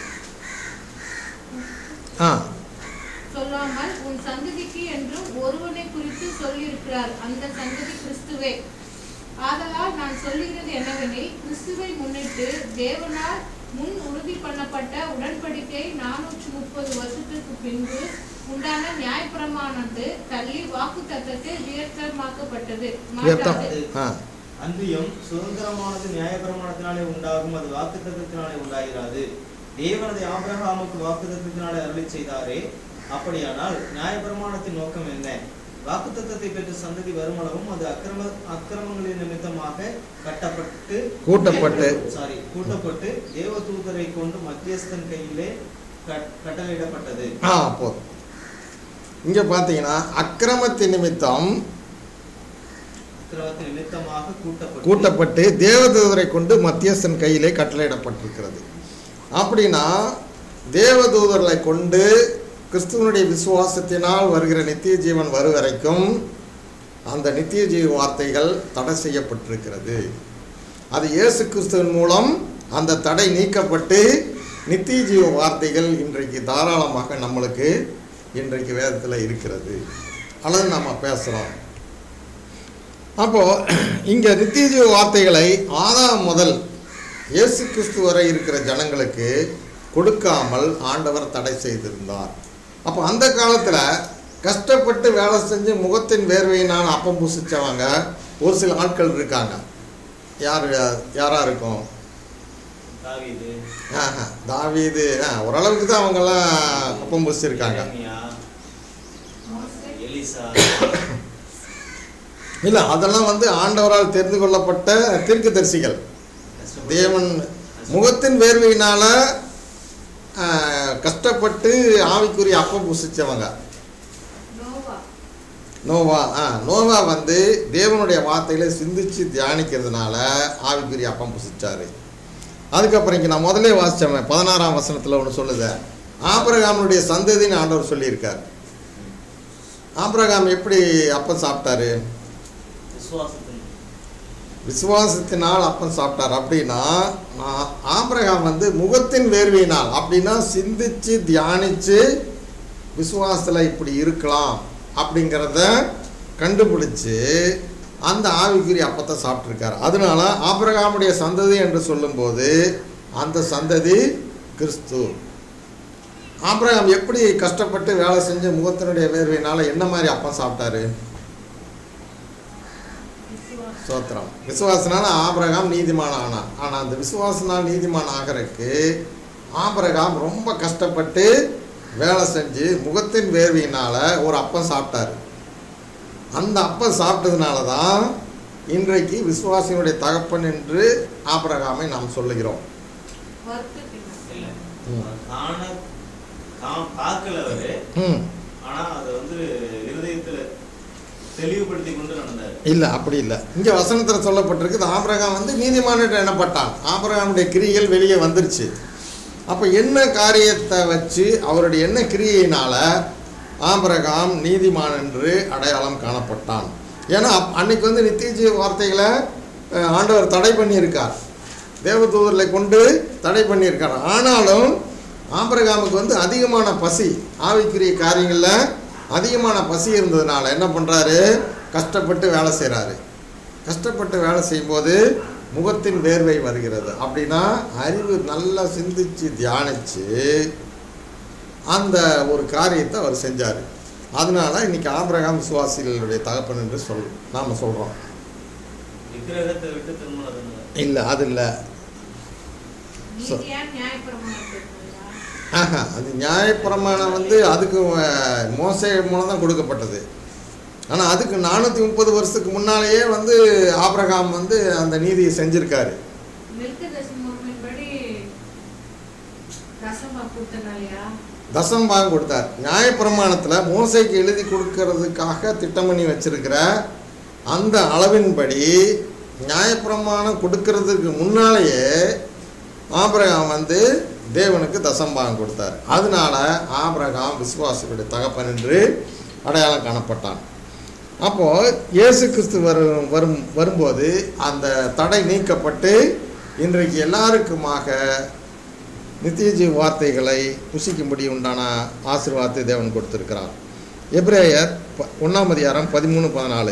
ஆ சொல்லாமல் உன் சந்ததிக்கு என்றும் ஒருவனை குறித்து சொல்லியிருக்கிறார் அந்த சந்ததி கிறிஸ்துவே ஆதலால் நான் சொல்லுகிறது என்னவெனில் கிறிஸ்துவை முன்னிட்டு தேவனால் முன் உறுதி பண்ணப்பட்ட உடன்படிக்கை நானூற்று முப்பது வருஷத்துக்கு பின்பு உண்டான நியாயப்பிரமாணத்து தள்ளி வாக்கு தத்தத்தை வியர்த்தமாக்கப்பட்டது வியர்த்தம் மாட்டாது ஆ அன்றியும் சுதந்திரமானது நியாயப்பிரமாணத்தினாலே உண்டாகும் அது வாக்குத்தத்தத்தினாலே உண்டாகிறாது தேவனது ஆபிரகாமுக்கு வாக்குத்தத்தத்தினாலே அருளி செய்தாரே அப்படியானால் நியாயப்பிரமாணத்தின் நோக்கம் என்ன வாக்குத்தத்தத்தை பெற்ற சந்ததி வருமளவும் அது அக்கிரம அக்கிரமங்களின் நிமித்தமாக கட்டப்பட்டு கூட்டப்பட்டு. சாரி கூட்டப்பட்டு தேவதூதரை கொண்டு மத்தியஸ்தன் கையிலே கட்- கட்டளையிடப்பட்டது ஆ போதும் இங்கே பார்த்தீங்கன்னா அக்கிரமத்தின் நிமித்தம் அக்கிரமத்தின் நிமித்தமாக கூட்டப்பட்டு கூட்டப்பட்டு தேவதூதரை கொண்டு மத்தியஸ்தன் கையிலே கட்டளையிடப்பட்டிருக்கிறது அப்படின்னா தேவதூதர்களை கொண்டு கிறிஸ்துவனுடைய விசுவாசத்தினால் வருகிற நித்திய ஜீவன் வரும் வரைக்கும் அந்த நித்திய ஜீவ வார்த்தைகள் தடை செய்யப்பட்டிருக்கிறது அது இயேசு கிறிஸ்துவின் மூலம் அந்த தடை நீக்கப்பட்டு நித்திய ஜீவ வார்த்தைகள் இன்றைக்கு தாராளமாக நம்மளுக்கு இன்றைக்கு வேதத்தில் இருக்கிறது அல்லது நம்ம பேசுகிறோம் அப்போது இங்கே நித்திய ஜீவ வார்த்தைகளை ஆதாம் முதல் இயேசு கிறிஸ்து வரை இருக்கிற ஜனங்களுக்கு கொடுக்காமல் ஆண்டவர் தடை செய்திருந்தார் அப்போ அந்த காலத்தில் கஷ்டப்பட்டு வேலை செஞ்சு முகத்தின் வேர்வையினால் அப்பம் புசிச்சவங்க ஒரு சில ஆட்கள் இருக்காங்க யார் யாராக இருக்கும் தாவீது ஆஹா, தாவீது ஆ, ஓரளவுக்கு தான் அவங்கெல்லாம் அப்பம் புசிச்சிருக்காங்க எரேமியா, எலிசா இல்லை அதெல்லாம் வந்து ஆண்டவரால் தெரிந்து கொள்ளப்பட்ட தீர்க்கதரிசிகள் தேவன் முகத்தின் வேர்வையினால ஆ, கஷ்டப்பட்டு ஆவிக்குரிய அப்பம் புசிச்சவங்க நோவா நோவா ஆ நோவா வந்து தேவனுடைய வார்த்தைகளை சிந்திச்சு தியானிக்கிறதுனால ஆவிக்குரிய அப்பம் புசிச்சாரு அதுக்கப்புறம் இங்கே நான் முதல்ல வாசித்தவன் பதினாறாம் வசனத்தில் ஒன்று சொல்லுது ஆபிரகாமுடைய சந்ததின்னு ஆண்டவர் சொல்லியிருக்கார் ஆபிரகாம் எப்படி அப்பம் சாப்பிட்டாரு விசுவாசத்தின் விசுவாசத்தினால் அப்பம் சாப்பிட்டார் அப்படின்னா ஆ- ஆபிரகாம் வந்து முகத்தின் வேர்வையினால் அப்படின்னா சிந்திச்சு தியானிச்சு விசுவாசத்தில் இப்படி இருக்கலாம் அப்படிங்கிறத கண்டுபிடிச்சு அந்த ஆவிக்குரிய அப்பத்தை சாப்பிட்ருக்காரு அதனால ஆபிரகாமுடைய சந்ததி என்று சொல்லும்போது அந்த சந்ததி கிறிஸ்து ஆபிரகாம் எப்படி கஷ்டப்பட்டு வேலை செஞ்சு முகத்தினுடைய வேர்வையினால் என்ன மாதிரி அப்பம் சாப்பிட்டாரு விசுவாசம் ஸ்தோத்திரம் விசுவாசனால ஆபிரகாம் நீதிமான் ஆனான் ஆனால் அந்த விசுவாசனால் நீதிமான் ஆகிறதுக்கு ஆபிரகாம் ரொம்ப கஷ்டப்பட்டு வேலை செஞ்சு முகத்தின் வேர்வையினால் ஒரு அப்பம் சாப்பிட்டாரு அந்த அப்பம் சாப்பிட்டதுனால தான் இன்றைக்கு விசுவாசியினுடைய தகப்பன் என்று ஆபிரகாமை நாம் சொல்லுகிறோம் வறுத்து தின்னார். இல்ல ம். காண காம் பார்க்கல அவரு ம் ஆனா அதை வந்து இருதயத்துல தெளிவுபடுத்தி கொண்டு நடந்தாரு இல்லை அப்படி இல்லை இங்கே வசனத்தில் சொல்லப்பட்டிருக்குது ஆபிரகாம் வந்து நீதிமானிட்ட எண்ணப்பட்டான் ஆபிரகாமுடைய கிரியைகள் வெளியே வந்துருச்சு அப்போ என்ன காரியத்தை வச்சு அவருடைய என்ன கிரியையினால ஆபிரகாம் நீதிமான் என்று அடையாளம் காணப்பட்டான் ஏன்னா அப்- அன்னைக்கு வந்து நித்திய ஜீவ வார்த்தைகளை அஹ், ஆண்டவர் தடை பண்ணியிருக்கார் தேவதூதர்களை கொண்டு தடை பண்ணியிருக்கார் ஆனாலும் ஆபிரகாமுக்கு வந்து அதிகமான பசி ஆவிக்குரிய காரியங்களில் அதிகமான பசி இருந்ததுனால என்ன பண்ணுறாரு கஷ்டப்பட்டு வேலை செய்கிறாரு கஷ்டப்பட்டு வேலை செய்யும்போது முகத்தின் வேர்வை வருகிறது அப்படின்னா அறிவு நல்லா சிந்திச்சு தியானிச்சு அந்த ஒரு காரியத்தை அவர் செஞ்சார் அதனால இன்னைக்கு ஆபிரகாம் சுவாசிகளுடைய தகப்பன் என்று சொல் நாம் சொல்கிறோம் விக்கிரகத்தை விட்டு திருமணம் இல்லை அது இல்லை நீதியா நியாயப்பிரமாணத்தை இருக்கா? ஆஹா அது நியாயப்பிரமாணம் வந்து அதுக்கு அஹ், மோசே மூலம் தான் கொடுக்கப்பட்டது ஆனால் அதுக்கு நானூற்றி முப்பது வருஷத்துக்கு முன்னாலேயே வந்து ஆபிரகாம் வந்து அந்த நீதியை செஞ்சுருக்காரு மெல்கிதேசமுறையின்படி தசமா கொடுத்தனாலயா தசம் பாகம் கொடுத்தார் நியாயப்பிரமாணத்தில் மோசைக்கு எழுதி கொடுக்கறதுக்காக திட்டம் பண்ணி வச்சிருக்கிற அந்த அளவின்படி நியாயப்பிரமாணம் கொடுக்கறதுக்கு முன்னாலேயே ஆபிரகாம் வந்து தேவனுக்கு தசம் பாகம் கொடுத்தார் அதனால ஆபிரகாம் விசுவாசிகளுடைய தகப்பன் என்று அடையாளம் காணப்பட்டான் அப்போது இயேசு கிறிஸ்து வரும் வரும் வரும்போது அந்த தடை நீக்கப்பட்டு இன்றைக்கு எல்லாருக்குமாக நித்திய ஜீவ வார்த்தைகளை புசிக்கும்படி உண்டான ஆசீர்வாதத்தை தேவன் கொடுத்திருக்கிறார் எப்ரேயர் ப- ஒண்ணாம் அதிகாரம் பதிமூணு பதினாலு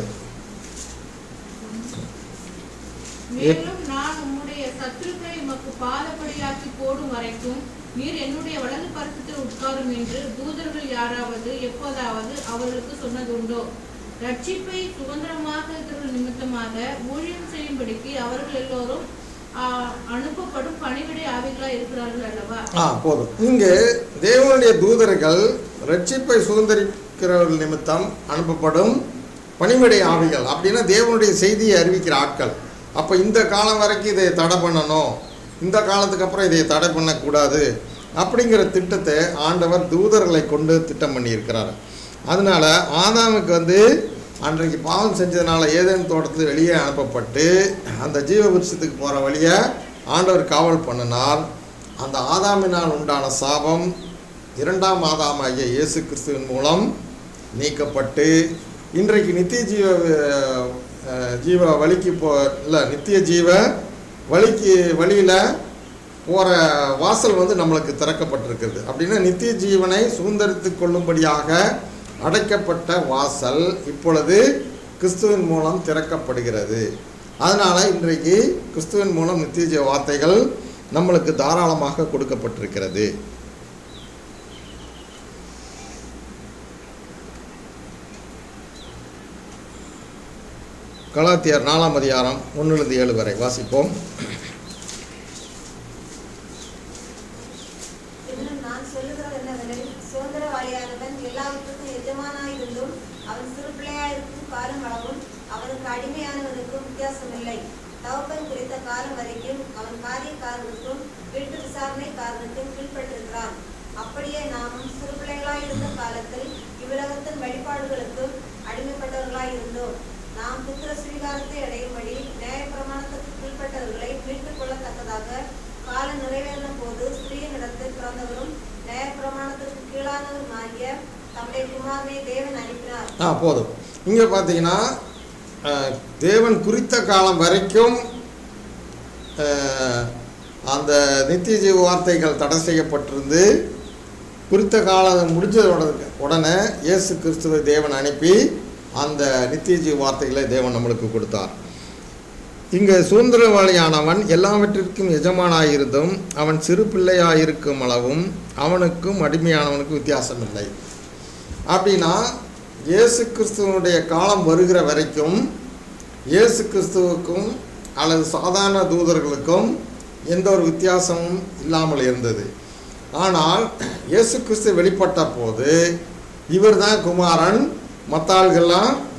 மேலும் நான் உம்முடைய சத்துருக்களை உமக்கு பாதபடியாக்கி போடும் வரைக்கும் நீர் என்னுடைய வலது பரிசத்தில் உட்காரும் என்று தூதர்கள் யாராவது எப்போதாவது அவர்களுக்கு சொன்னதுண்டோ ரட்சிப்பை சுதந்திரமாக இருக்கிற நிமித்தமாக ஊழியம் செய்யும்படிக்கு அவர்கள் எல்லோரும் ஆ, அனுப்பப்படும் பணிவிடை ஆவிகளா இருக்கிறார்கள் அல்லவா ஆ போதும் இங்கு தேவனுடைய தூதர்கள் ரட்சிப்பை சுதந்திரிக்கிறவர்கள் நிமித்தம் அனுப்பப்படும் பணிமடை ஆவிகள் அப்படின்னா தேவனுடைய செய்தியை அறிவிக்கிற ஆட்கள் அப்போ இந்த காலம் வரைக்கும் இதை தடை பண்ணணும் இந்த காலத்துக்கு அப்புறம் இதை தடை பண்ணக்கூடாது அப்படிங்கிற திட்டத்தை ஆண்டவர் தூதர்களை கொண்டு திட்டம் பண்ணியிருக்கிறார் அதனால ஆதாமுக்கு வந்து அன்றைக்கு பாவம் செஞ்சதுனால ஏதேன் தோட்டத்தில் வெளியே அனுப்பப்பட்டு அந்த ஜீவ விருட்சத்துக்கு போகிற வழியை ஆண்டவர் காவல் பண்ணினார் அந்த ஆதாமினால் உண்டான சாபம் இரண்டாம் ஆதாமாகிய இயேசு கிறிஸ்துவின் மூலம் நீக்கப்பட்டு இன்றைக்கு நித்திய ஜீவ அஹ், ஜீவ வழிக்கு போ இல்லை நித்திய ஜீவ வழிக்கு வழியில் போகிற வாசல் வந்து நம்மளுக்கு திறக்கப்பட்டிருக்கிறது அப்படின்னா நித்திய ஜீவனை சுதந்திரித்து கொள்ளும்படியாக அடைக்கப்பட்ட வாசல் இப்பொழுது கிறிஸ்துவின் மூலம் திறக்கப்படுகிறது அதனால் இன்றைக்கு கிறிஸ்துவின் மூலம் நித்திய ஜீவ வார்த்தைகள் நம்மளுக்கு தாராளமாக கொடுக்கப்பட்டிருக்கிறது கலாத்தியர் நாலாம் அதிகாரம் ஒன்றிலிருந்து ஏழு வரை வாசிப்போம் இன்னும் நான் சொல்லுகிறது என்னவெனில் சுதந்திரவாளியானவன் எல்லாவற்றுக்கும் எஜமானாயிருந்தும் அவன் சிறு பிள்ளையாயிருக்கும் காலம் அளவும் அவனுக்கு அடிமையானவனுக்கும் வித்தியாசமில்லை தகப்பன் குறித்த காலம் வரைக்கும் அவன் காரியக்காரனுக்கும் வீட்டு விசாரணைக்காரனுக்கும் கீழ்ப்பட்டிருக்கிறான் அப்படியே நாமும் சிறு பிள்ளைகளாயிருந்த காலத்தில் இவ்வுலகத்தின் வழிபாடுகளுக்கும் அடிமைப்பட்டவர்களாய் இருந்தோம் நாம் புத்திர சுவீகாரத்தை அடையும்படி நியாய பிரமாணத்துக்கு கீழ்ப்பட்டவர்களை மீட்டுக் கொள்ளத்தக்கதாக காலம் நிறைவேறின போது ஸ்திரீனிடத்தில் பிறந்தவரும் நியாய பிரமாணத்திற்கு கீழானவரும் ஆகிய தம்முடைய குமாரனை தேவன் அனுப்பினார் ஆ போதும் இங்கே பார்த்தீங்கன்னா அஹ், தேவன் குறித்த காலம் வரைக்கும் அஹ், அந்த நித்திய ஜீவ வார்த்தைகள் தடை செய்யப்பட்டிருந்து குறித்த காலம் முடிஞ்சத உடனே உடனே இயேசு கிறிஸ்துவை தேவன் அனுப்பி அந்த நித்திய ஜீவ வார்த்தைகளை தேவன் நம்மளுக்கு கொடுத்தார் இங்கே சுதந்திரவாளியானவன் எல்லாவற்றிற்கும் எஜமானாயிருந்தும் அவன் சிறு பிள்ளையாயிருக்கும் அளவும் அவனுக்கும் அடிமையானவனுக்கும் வித்தியாசம் இல்லை அப்படின்னா இயேசு கிறிஸ்துவனுடைய காலம் வருகிற வரைக்கும் இயேசு கிறிஸ்துவுக்கும் அல்லது சாதாரண தூதர்களுக்கும் எந்த ஒரு வித்தியாசமும் இல்லாமல் இருந்தது ஆனால் இயேசு கிறிஸ்து வெளிப்பட்ட போது இவர் தான் குமாரன் மற்ற ஆள்கள்லாம்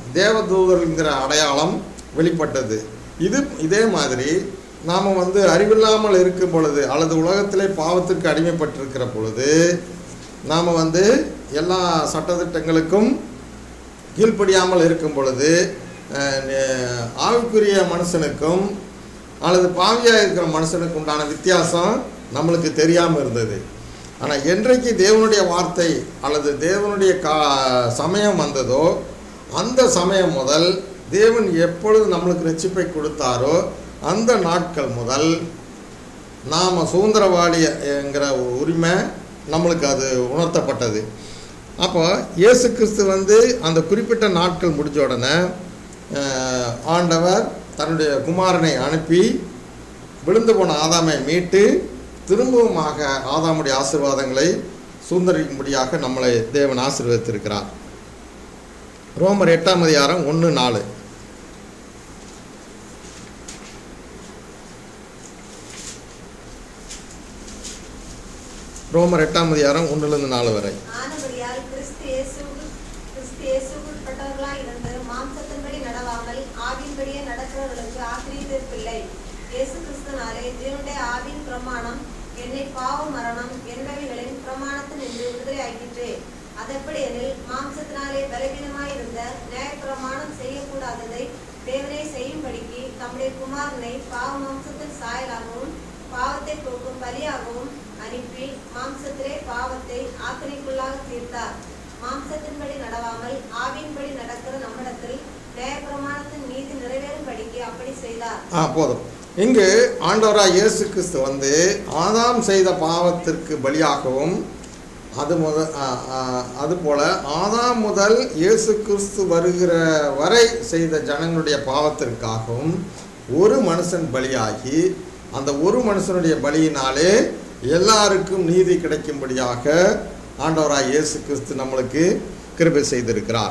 தேவதூதர்ங்கிற அடையாளம் வெளிப்பட்டது இது இதே மாதிரி நாம் வந்து அறிவில்லாமல் இருக்கும் பொழுது அல்லது உலகத்திலே பாவத்திற்கு அடிமைப்பட்டிருக்கிற பொழுது நாம் வந்து எல்லா சட்டத்திட்டங்களுக்கும் கீழ்ப்படியாமல் இருக்கும் பொழுது அஹ், நே- ஆவிக்குரிய மனுஷனுக்கும் அல்லது பாவியாக இருக்கிற மனுஷனுக்கு உண்டான வித்தியாசம் நம்மளுக்கு தெரியாமல் இருந்தது ஆனால் என்றைக்கு தேவனுடைய வார்த்தை அல்லது தேவனுடைய கா சமயம் வந்ததோ அந்த சமயம் முதல் தேவன் எப்பொழுது நம்மளுக்கு ரட்சிப்பை கொடுத்தாரோ அந்த நாட்கள் முதல் நாம் சுதந்திரவாளி என்கிற உரிமை நம்மளுக்கு அது உணர்த்தப்பட்டது அப்போ இயேசு கிறிஸ்து வந்து அந்த குறிப்பிட்ட நாட்கள் முடிஞ்ச உடனே அஹ், ஆண்டவர் தன்னுடைய குமாரனை அனுப்பி விழுந்து போன ஆதாமை மீட்டு திரும்பவுமாக ஆதாமுடைய ஆசீர்வாதங்களை சுதந்திரிக்கும்படியாக நம்மளை தேவன் ஆசீர்வதித்திருக்கிறார் ரோமர் எட்டாம் அதிகாரம் ஒன்று நாலு ரோமர் எட்டாம் அதிகாரம் ஒன்றுலேருந்து நாலு வரை ஆனபடியால் கிறிஸ்து இயேசுவுக்குள் கிறிஸ்து இயேசுவுக்குட்பட்டவர்களாய் இருந்து மாம்சத்தின்படி நடவாமல் ஆவியின்படியே நடக்கிறவர்களுக்கு ஆக்கிரீத்திருப்பில்லை இயேசு கிறிஸ்துனாலே தேவனுடைய ஆவியின் பிரமாணம் என்னை பாவ மரணம் என்பவைகளின் பிரமாணத்தினின்று விடுதலை ஆக்கிற்றே அதெப்படி எனில் மாம்சத்தினாலே பலவீனமாய் இருந்த நியாயப்பிரமாணம் செய்யக்கூடாததை தேவனே செய்யும்படிக்கு தம்முடைய குமாரனை பாவ மாம்சத்தின் சாயலாகவும் பாவத்தை போக்கும் பலியாகவும் அனுப்பி மாம்சத்திலே பாவத்தை ஆக்கினைக்குள்ளாக தீர்த்தார் மாம்சத்தின்படி நடவாமல் ஆவியின்படி நடக்கிற நம்மிடத்தில் நியாயப்பிரமாணத்தின் நீதி நிறைவேறும்படிக்கு அப்படி செய்தார் ஆ போதும் இங்கு ஆண்டவராக இயேசு கிறிஸ்து வந்து ஆதாம் செய்த பாவத்திற்கு பலியாகவும் அது முத ஆ, ஆ, அதுபோல ஆதாம் முதல் இயேசு கிறிஸ்து வருகிற வரை செய்த ஜனங்களுடைய பாவத்திற்காகவும் ஒரு மனுஷன் பலியாகி அந்த ஒரு மனுஷனுடைய பலியினாலே எல்லாருக்கும் நீதி கிடைக்கும்படியாக ஆண்டவராக இயேசு கிறிஸ்து நம்மளுக்கு கிருபை செய்திருக்கிறார்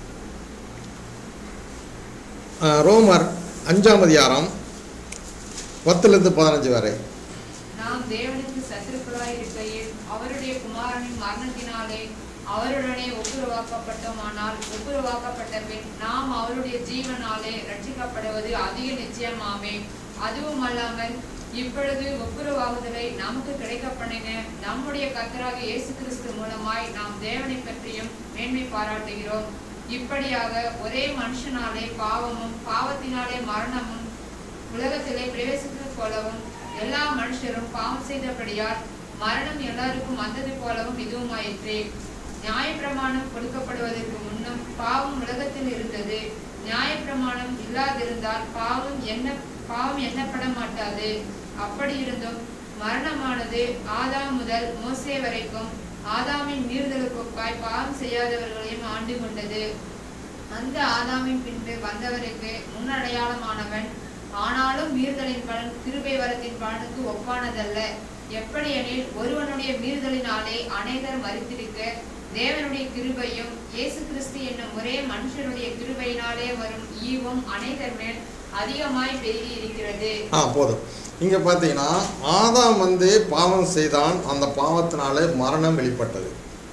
ஆ, ரோமர் அஞ்சாம் அதிகாரம் பத்துலேருந்து பதினஞ்சு வரை நாம் தேவனுக்கு சத்துருக்களாய் இருக்கையில் அவருடைய குமாரனின் மரணத்தினாலே அவருடனே ஒப்புரவாக்கப்பட்டோமானால் ஒப்புரவாக்கப்பட்ட பின் நாம் அவருடைய ஜீவனாலே ரட்சிக்கப்படுவது அதிக நிச்சயமாமே அதுவும் அல்லாமல் இப்பொழுது ஒப்புரவாகுதலை நமக்கு கிடைக்கப்பண்ணின நம்முடைய கர்த்தராக இயேசு கிறிஸ்து மூலமாய் நாம் தேவனை பற்றியும் மேன்மை பாராட்டுகிறோம் இப்படியாக ஒரே மனுஷனாலே பாவமும் பாவத்தினாலே மரணமும் உலகத்திலே பிரவேசித்தது போலவும் எல்லா மனுஷரும் பாவம் செய்தபடியால் மரணம் எல்லாருக்கும் வந்தது போலவும் இதுவும் ஆயிற்றே நியாயப்பிரமாணம் கொடுக்கப்படுவதற்கு முன்னும் பாவம் உலகத்தில் இருந்தது நியாயப்பிரமாணம் இல்லாதிருந்தால் பாவம் என்ன பாவம் எண்ணப்பட மாட்டாது அப்படி இருந்தும் மரணமானது ஆதாம் முதல் மோசே வரைக்கும் ஆதாமின் மீறுதலுக்கொப்பாய் பாவம் செய்யாதவர்களையும் ஆண்டு கொண்டது அந்த ஆதாமின் பின்பு வந்தவருக்கு முன்னடையாளமானவன் ஆனாலும் மீறுதலின் பலன் கிருபை வரத்தின் பலனுக்கு ஒப்பானதல்ல எப்படி எனில் ஒருவனுடைய மீறுதலினாலே அநேகர் மறித்திருக்க தேவனுடைய கிருபையும் இயேசு கிறிஸ்து என்னும் ஒரே மனுஷனுடைய கிருபையினாலே வரும் ஈவும் அநேகர் மேல் அதிகமாய் பெருகி இருக்கிறது ஆ போதும் இங்கே பார்த்தீங்கன்னா ஆதாம் வந்து பாவம் செய்தான் அந்த பாவத்தினாலே மரணம் வெளிப்பட்டது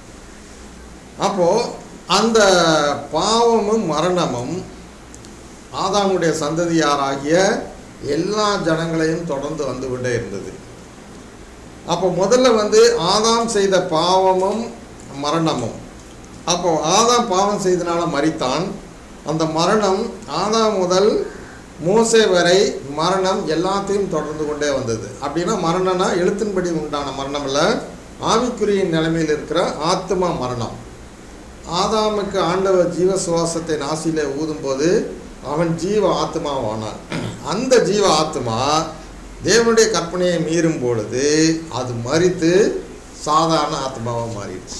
அப்போது அந்த பாவமும் மரணமும் ஆதாமுடைய சந்ததியாராகிய எல்லா ஜனங்களையும் தொடர்ந்து வந்து கொண்டே இருந்தது அப்போ முதல்ல வந்து ஆதாம் செய்த பாவமும் மரணமும் அப்போ ஆதாம் பாவம் செய்தனால மரித்தான் அந்த மரணம் ஆதாம் முதல் மோசே வரை மரணம் எல்லாத்தையும் தொடர்ந்து கொண்டே வந்தது அப்படின்னா மரணம்னா எழுத்தின்படி உண்டான மரணம் இல்லை ஆவிக்குரிய நிலைமையில் இருக்கிற ஆத்மா மரணம் ஆதாமுக்கு ஆண்டவர் ஜீவ சுவாசத்தை நாசியிலே ஊதும்போது அவன் ஜீவ ஆத்மாவானான் அந்த ஜீவ ஆத்மா தேவனுடைய கற்பனையை மீறும் பொழுது அது மறித்து சாதாரண ஆத்மாவாக மாறிடுச்சு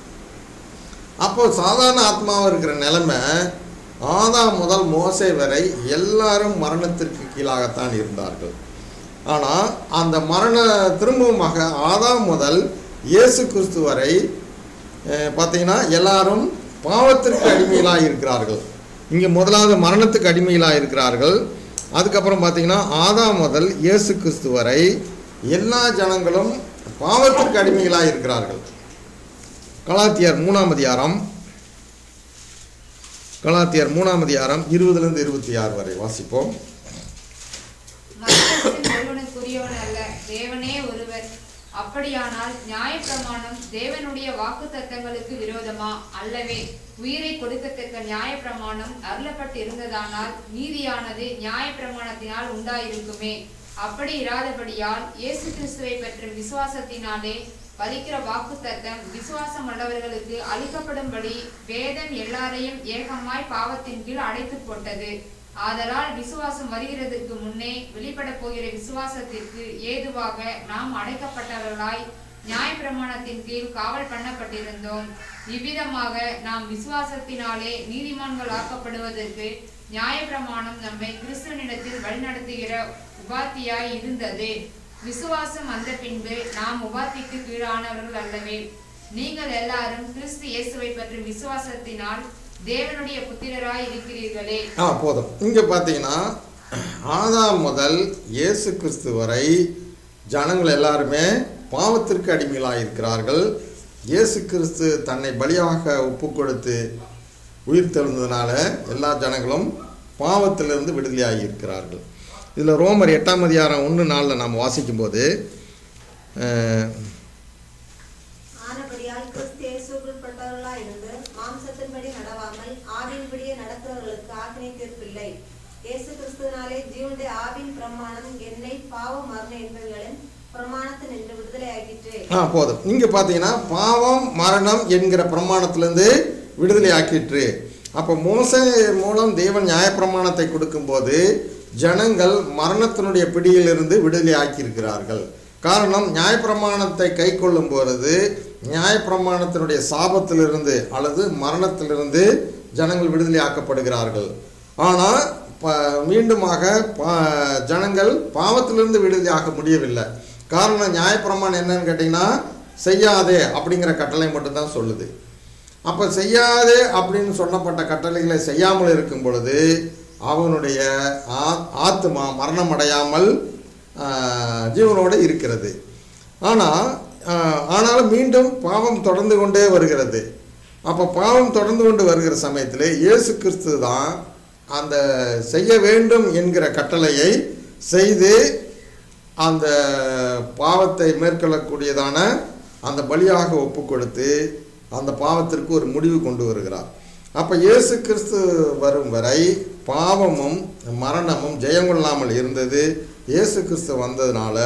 அப்போ சாதாரண ஆத்மாவாக இருக்கிற நிலைமை ஆதாம் முதல் மோசே வரை எல்லாரும் மரணத்திற்கு கீழாகத்தான் இருந்தார்கள் ஆனால் அந்த மரண திரும்பவுமாக ஆதாம் முதல் இயேசு கிறிஸ்து வரை அஹ், பார்த்தீங்கன்னா எல்லாரும் பாவத்திற்கு அடிமையிலாக இருக்கிறார்கள் இங்கே முதலாவது மரணத்துக்கு அடிமையிலாக இருக்கிறார்கள் அதுக்கப்புறம் பார்த்தீங்கன்னா ஆதாம் முதல் இயேசு கிறிஸ்து வரை எல்லா ஜனங்களும் பாவத்திற்கு அடிமைகளாக இருக்கிறார்கள் கலாத்தியர் மூணாம் அதிகாரம் கலாத்தியர் மூணாம் அதிகாரம் இருபதுலேருந்து இருபத்தி ஆறு வரை வாசிப்போம் மனுஷன் ஒருவனுக்குரியவன் அல்ல தேவனே ஒருவர் அப்படியானால் நியாயப்பிரமாணம் தேவனுடைய வாக்குத்தத்தங்களுக்கு விரோதமா அல்லவே உயிரை கொடுக்கத்தக்க நியாயப்பிரமாணம் அருளப்பட்டு இருந்ததானால் நீதியானது நியாயப்பிரமாணத்தினால் உண்டாயிருக்குமே அப்படி இராதபடியால் இயேசு கிறிஸ்துவை பற்றும் விசுவாசத்தினாலே பலிக்கிற வாக்குத்தத்தம் விசுவாசம் உள்ளவர்களுக்கு அளிக்கப்படும்படி வேதம் எல்லாரையும் ஏகமாய் பாவத்தின் கீழ் அடைத்து போட்டது ஆதலால் விசுவாசம் வருகிறதுக்கு முன்னே வெளிப்பட போகிற விசுவாசத்திற்கு ஏதுவாக நாம் அடைக்கப்பட்டவர்களாய் நியாயப்பிரமாணத்தின் கீழ் காவல் பண்ணப்பட்டிருந்தோம் இவ்விதமாக நாம் விசுவாசத்தினாலே நீதிமான்கள் ஆக்கப்படுவதற்கு நியாயப்பிரமாணம் நம்மை கிறிஸ்துவனிடத்தில் வழிநடத்துகிற உபாத்தியாய் இருந்தது விசுவாசம் வந்த பின்பு நாம் உபாத்திக்கு கீழானவர்கள் அல்லவே நீங்கள் எல்லாரும் கிறிஸ்து இயேசுவை பற்றி விசுவாசத்தினால் தேவனுடைய புத்திரராய் இருக்கிறீர்களே ஆ போதும் இங்கே பார்த்தீங்கன்னா ஆதாம் முதல் இயேசு கிறிஸ்து வரை ஜனங்கள் எல்லாருமே பாவத்திற்கு அடிமைகளாக இருக்கிறார்கள் இயேசு கிறிஸ்து தன்னை பலியாக ஒப்பு கொடுத்து உயிர் தெழுந்ததுனால எல்லா ஜனங்களும் பாவத்திலிருந்து விடுதலையாகி இருக்கிறார்கள் இதில் ரோமர் எட்டாம் அதிகாரம் ஒன்று நாளில் நாம் வாசிக்கும்போது அஹ், ஆனபடியால் கிறிஸ்து இயேசுக்குட்பட்டவர்களாய் இருந்து மாம்சத்தின்படி நடவாமல் ஆவியின்படியே நடக்கிறவர்களுக்கு ஆக்கினை தீர்ப்பில்லை இயேசு கிறிஸ்துவினாலே ஜீவனுடைய ஆவின் பிரமாணம் என்னை பாவம் மரண என்பவைகளின் பிரமாணத்தில் நின்று விடுதலை ஆகிற்று ஆ போதும் இங்கே பார்த்தீங்கன்னா பாவம் மரணம் என்கிற பிரமாணத்திலேருந்து விடுதலை ஆக்கிற்று அப்போ மோசே மூலம் தேவன் நியாயப்பிரமாணத்தை கொடுக்கும்போது ஜனங்கள் மரணத்தினுடைய பிடியிலிருந்து விடுதலை ஆக்கியிருக்கிறார்கள் காரணம் நியாயப்பிரமாணத்தை கை கொள்ளும் பொழுது நியாயப்பிரமாணத்தினுடைய சாபத்திலிருந்து அல்லது மரணத்திலிருந்து ஜனங்கள் விடுதலை ஆக்கப்படுகிறார்கள் ஆனால் ப மீண்டுமாக பா ஜனங்கள் பாவத்திலிருந்து விடுதலை ஆக முடியவில்லை காரணம் நியாயப்பிரமாணம் என்னன்னு கேட்டிங்கன்னா செய்யாதே அப்படிங்கிற கட்டளை மட்டும்தான் சொல்லுது அப்போ செய்யாதே அப்படின்னு சொல்லப்பட்ட கட்டளைகளை செய்யாமல் இருக்கும் பொழுது அவனுடைய ஆ- ஆத்துமா மரணம் அடையாமல் ஆஹ், ஜீவனோடு இருக்கிறது ஆனால் ஆனாலும் மீண்டும் பாவம் தொடர்ந்து கொண்டே வருகிறது அப்போ பாவம் தொடர்ந்து கொண்டு வருகிற சமயத்தில் இயேசு கிறிஸ்து தான் அந்த செய்ய வேண்டும் என்கிற கட்டளையை செய்து அந்த பாவத்தை மேற்கொள்ளக்கூடியதான அந்த பலியாக ஒப்பு கொடுத்து அந்த பாவத்திற்கு ஒரு முடிவு கொண்டு வருகிறார் அப்போ இயேசு கிறிஸ்து வரும் வரை பாவமும் மரணமும் ஜெயம் கொள்ளாமல் இருந்தது இயேசு கிறிஸ்து வந்ததுனால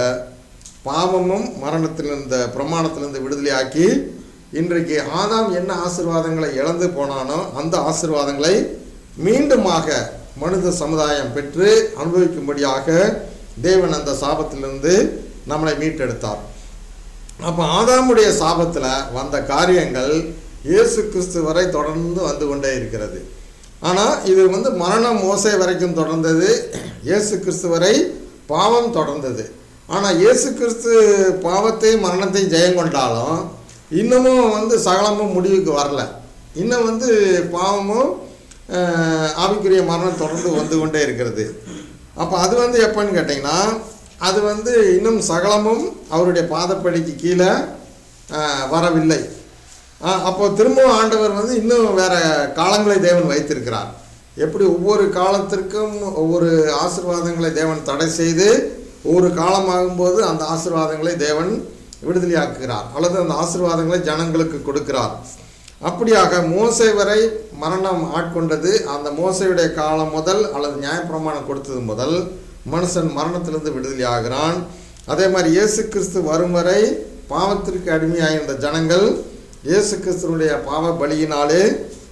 பாவமும் மரணத்தில் இந்த பிரமாணத்திலிருந்து விடுதலையாக்கி இன்றைக்கு ஆதாம் என்ன ஆசீர்வாதங்களை இழந்து போனானோ அந்த ஆசீர்வாதங்களை மீண்டுமாக மனித சமுதாயம் பெற்று அனுபவிக்கும்படியாக தேவன் அந்த சாபத்திலிருந்து நம்மளை மீட்டெடுத்தார் அப்போ ஆதாமுடைய சாபத்தில் வந்த காரியங்கள் இயேசு கிறிஸ்து வரை தொடர்ந்து வந்து கொண்டே இருக்கிறது ஆனால் இது வந்து மரணம் மோசை வரைக்கும் தொடர்ந்தது இயேசு கிறிஸ்து வரை பாவம் தொடர்ந்தது ஆனால் இயேசு கிறிஸ்து பாவத்தையும் மரணத்தையும் ஜெயம் கொண்டாலும் இன்னமும் வந்து சகலமும் முடிவுக்கு வரல இன்னும் வந்து பாவமும் அஹ், ஆவிக்குரிய மரணம் தொடர்ந்து வந்து கொண்டே இருக்கிறது அப்போ அது வந்து எப்போன்னு கேட்டிங்கன்னா அது வந்து இன்னும் சகலமும் அவருடைய பாதப்படிக்கு கீழே அஹ், வரவில்லை அஹ், அப்போ திரும்பவும் ஆண்டவர் வந்து இன்னும் வேற காலங்களை தேவன் வைத்திருக்கிறார் எப்படி ஒவ்வொரு காலத்திற்கும் ஒவ்வொரு ஆசீர்வாதங்களை தேவன் தடை செய்து ஒவ்வொரு காலமாகும்போது அந்த ஆசீர்வாதங்களை தேவன் விடுதலையாக்குகிறார் அல்லது அந்த ஆசீர்வாதங்களை ஜனங்களுக்கு கொடுக்கிறார் அப்படியாக மோசை வரை மரணம் ஆட்கொண்டது அந்த மோசையுடைய காலம் முதல் அல்லது நியாயப்பிரமாணம் கொடுத்தது முதல் மனுஷன் மரணத்திலிருந்து விடுதலை ஆகிறான் அதே மாதிரி இயேசு கிறிஸ்து வரும் வரை பாவத்திற்கு அடிமையாயிருந்த ஜனங்கள் இயேசு கிறிஸ்துவனுடைய பாவ பலியினாலே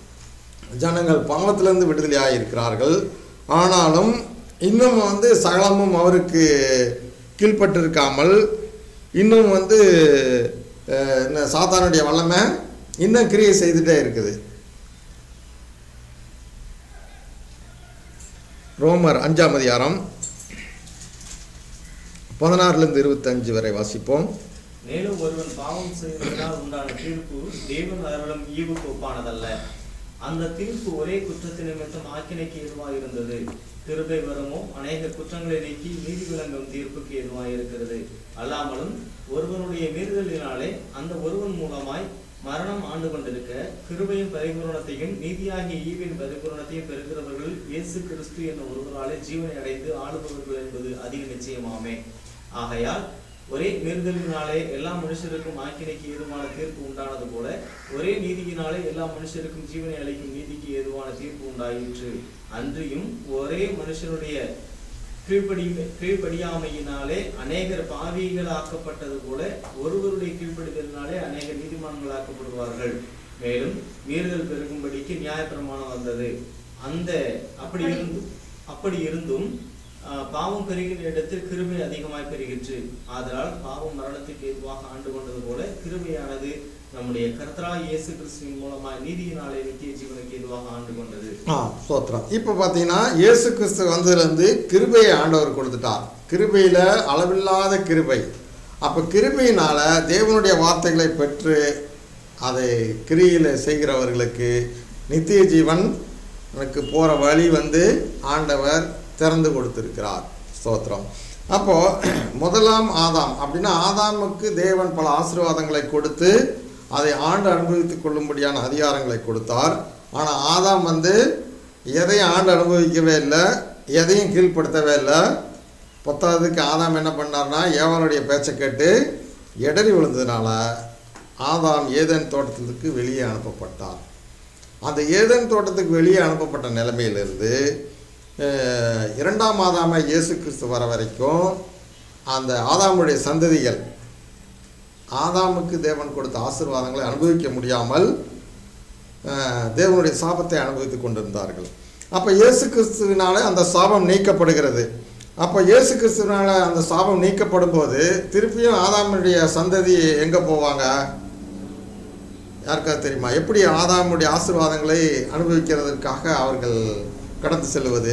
ஜனங்கள் பாவத்திலிருந்து விடுதலையாக இருக்கிறார்கள் ஆனாலும் இன்னும் வந்து சகலமும் அவருக்கு கீழ்ப்பட்டிருக்காமல் இன்னும் வந்து அஹ், என்ன சாத்தானுடைய வல்லமை இன்னும் கிரியை செய்துட்டே இருக்குது ரோமர் அஞ்சாம் அதிகாரம் பதினாறுலேருந்து இருபத்தஞ்சு வரை வாசிப்போம் மேலும் ஒருவன் பாவம் செய்வதனால் உண்டான தீர்ப்பு தேவன் அருளும் ஈவுக்கு ஒப்பானதல்ல அந்த தீர்ப்பு ஒரே குற்றத்தின் நிமித்தம் ஆக்கினைக்கு ஏதுவாக இருந்தது கிருபை வரமோ அநேக குற்றங்களை நீக்கி நீதி விளங்கும் தீர்ப்புக்கு ஏதுவாக இருக்கிறது அல்லாமலும் ஒருவனுடைய மீறுதலினாலே அந்த ஒருவன் மூலமாய் மரணம் ஆண்டு கொண்டிருக்க கிருபையின் பரிபூரணத்தையும் நீதியாகிய ஈவின் பரிபூரணத்தையும் பெறுகிறவர்கள் இயேசு கிறிஸ்து என்ற ஒருவராலே ஜீவனை அடைந்து ஆளுபவர்கள் என்பது அதிக நிச்சயமாமே ஆகையால் ஒரே மீறுதலினாலே எல்லா மனுஷருக்கும் ஆக்கினைக்கு ஏதுவான தீர்ப்பு உண்டானது போல ஒரே நீதியினாலே எல்லா மனுஷருக்கும் ஜீவனை அளிக்கும் நீதிக்கு ஏதுவான தீர்ப்பு உண்டாயிற்று அன்றியும் ஒரே மனுஷனுடைய கீழ்ப்படி கீழ்ப்படியாமையினாலே அநேகர் பாவிகளாக்கப்பட்டது போல ஒருவருடைய கீழ்ப்படிதலினாலே அநேகர் நீதிமான்களாக்கப்படுவார்கள் மேலும் மீறுதல் பெருகும்படிக்கு நியாயப்பிரமாணம் வந்தது அந்த அப்படி இருந்தும் அப்படி இருந்தும் ஆஹ், பாவம் பெருகிற இடத்தில் கிருபை அதிகமாய் பெருகிற்று ஆதலால் பாவம் மரணத்துக்கு ஏதுவாக ஆண்டு கொண்டது போல கிருபையானது நம்முடைய கர்த்தராய் இயேசு கிறிஸ்துவின் மூலமாய் நீதியினாலே நித்திய ஜீவனுக்கு ஏதுவாக ஆண்டு கொண்டது ஆ ஸ்தோத்திரம் இப்போ பார்த்தீங்கன்னா இயேசு கிறிஸ்து வந்ததுலேருந்து கிருபையை ஆண்டவர் கொடுத்துட்டார் கிருபையில் அளவில்லாத கிருபை அப்போ கிருபையினால் தேவனுடைய வார்த்தைகளை பெற்று அதை கிரியில் செய்கிறவர்களுக்கு நித்திய ஜீவன் எனக்கு போகிற வழி வந்து ஆண்டவர் திறந்து கொடுத்திருக்கிறார் ஸ்தோத்திரம் அப்போது முதலாம் ஆதாம் அப்படின்னா ஆதாமுக்கு தேவன் பல ஆசீர்வாதங்களை கொடுத்து அதை ஆண்டு அனுபவித்துக் கொள்ளும்படியான அதிகாரங்களை கொடுத்தார் ஆனால் ஆதாம் வந்து எதையும் ஆண்டு அனுபவிக்கவே இல்லை எதையும் கீழ்ப்படுத்தவே இல்லை பத்தாவதுக்கு ஆதாம் என்ன பண்ணார்னா ஏவாளுடைய பேச்சை கேட்டு இடறி விழுந்ததுனால ஆதாம் ஏதேன் தோட்டத்திற்கு வெளியே அனுப்பப்பட்டார் அந்த ஏதேன் தோட்டத்துக்கு வெளியே அனுப்பப்பட்ட நிலைமையிலிருந்து அஹ், இரண்டாம் ஆதாம இயேசு கிறிஸ்து வர வரைக்கும் அந்த ஆதாமுடைய சந்ததிகள் ஆதாமுக்கு தேவன் கொடுத்த ஆசீர்வாதங்களை அனுபவிக்க முடியாமல் அஹ், தேவனுடைய சாபத்தை அனுபவித்துக் கொண்டிருந்தார்கள் அப்போ இயேசு கிறிஸ்துவினால அந்த சாபம் நீக்கப்படுகிறது அப்போ இயேசு கிறிஸ்துவினால அந்த சாபம் நீக்கப்படும் போது திருப்பியும் ஆதாமுடைய சந்ததி எங்கே போவாங்க யாருக்காவது தெரியுமா எப்படி ஆதாமுடைய ஆசீர்வாதங்களை அனுபவிக்கிறதற்காக அவர்கள் கடந்து செல்வது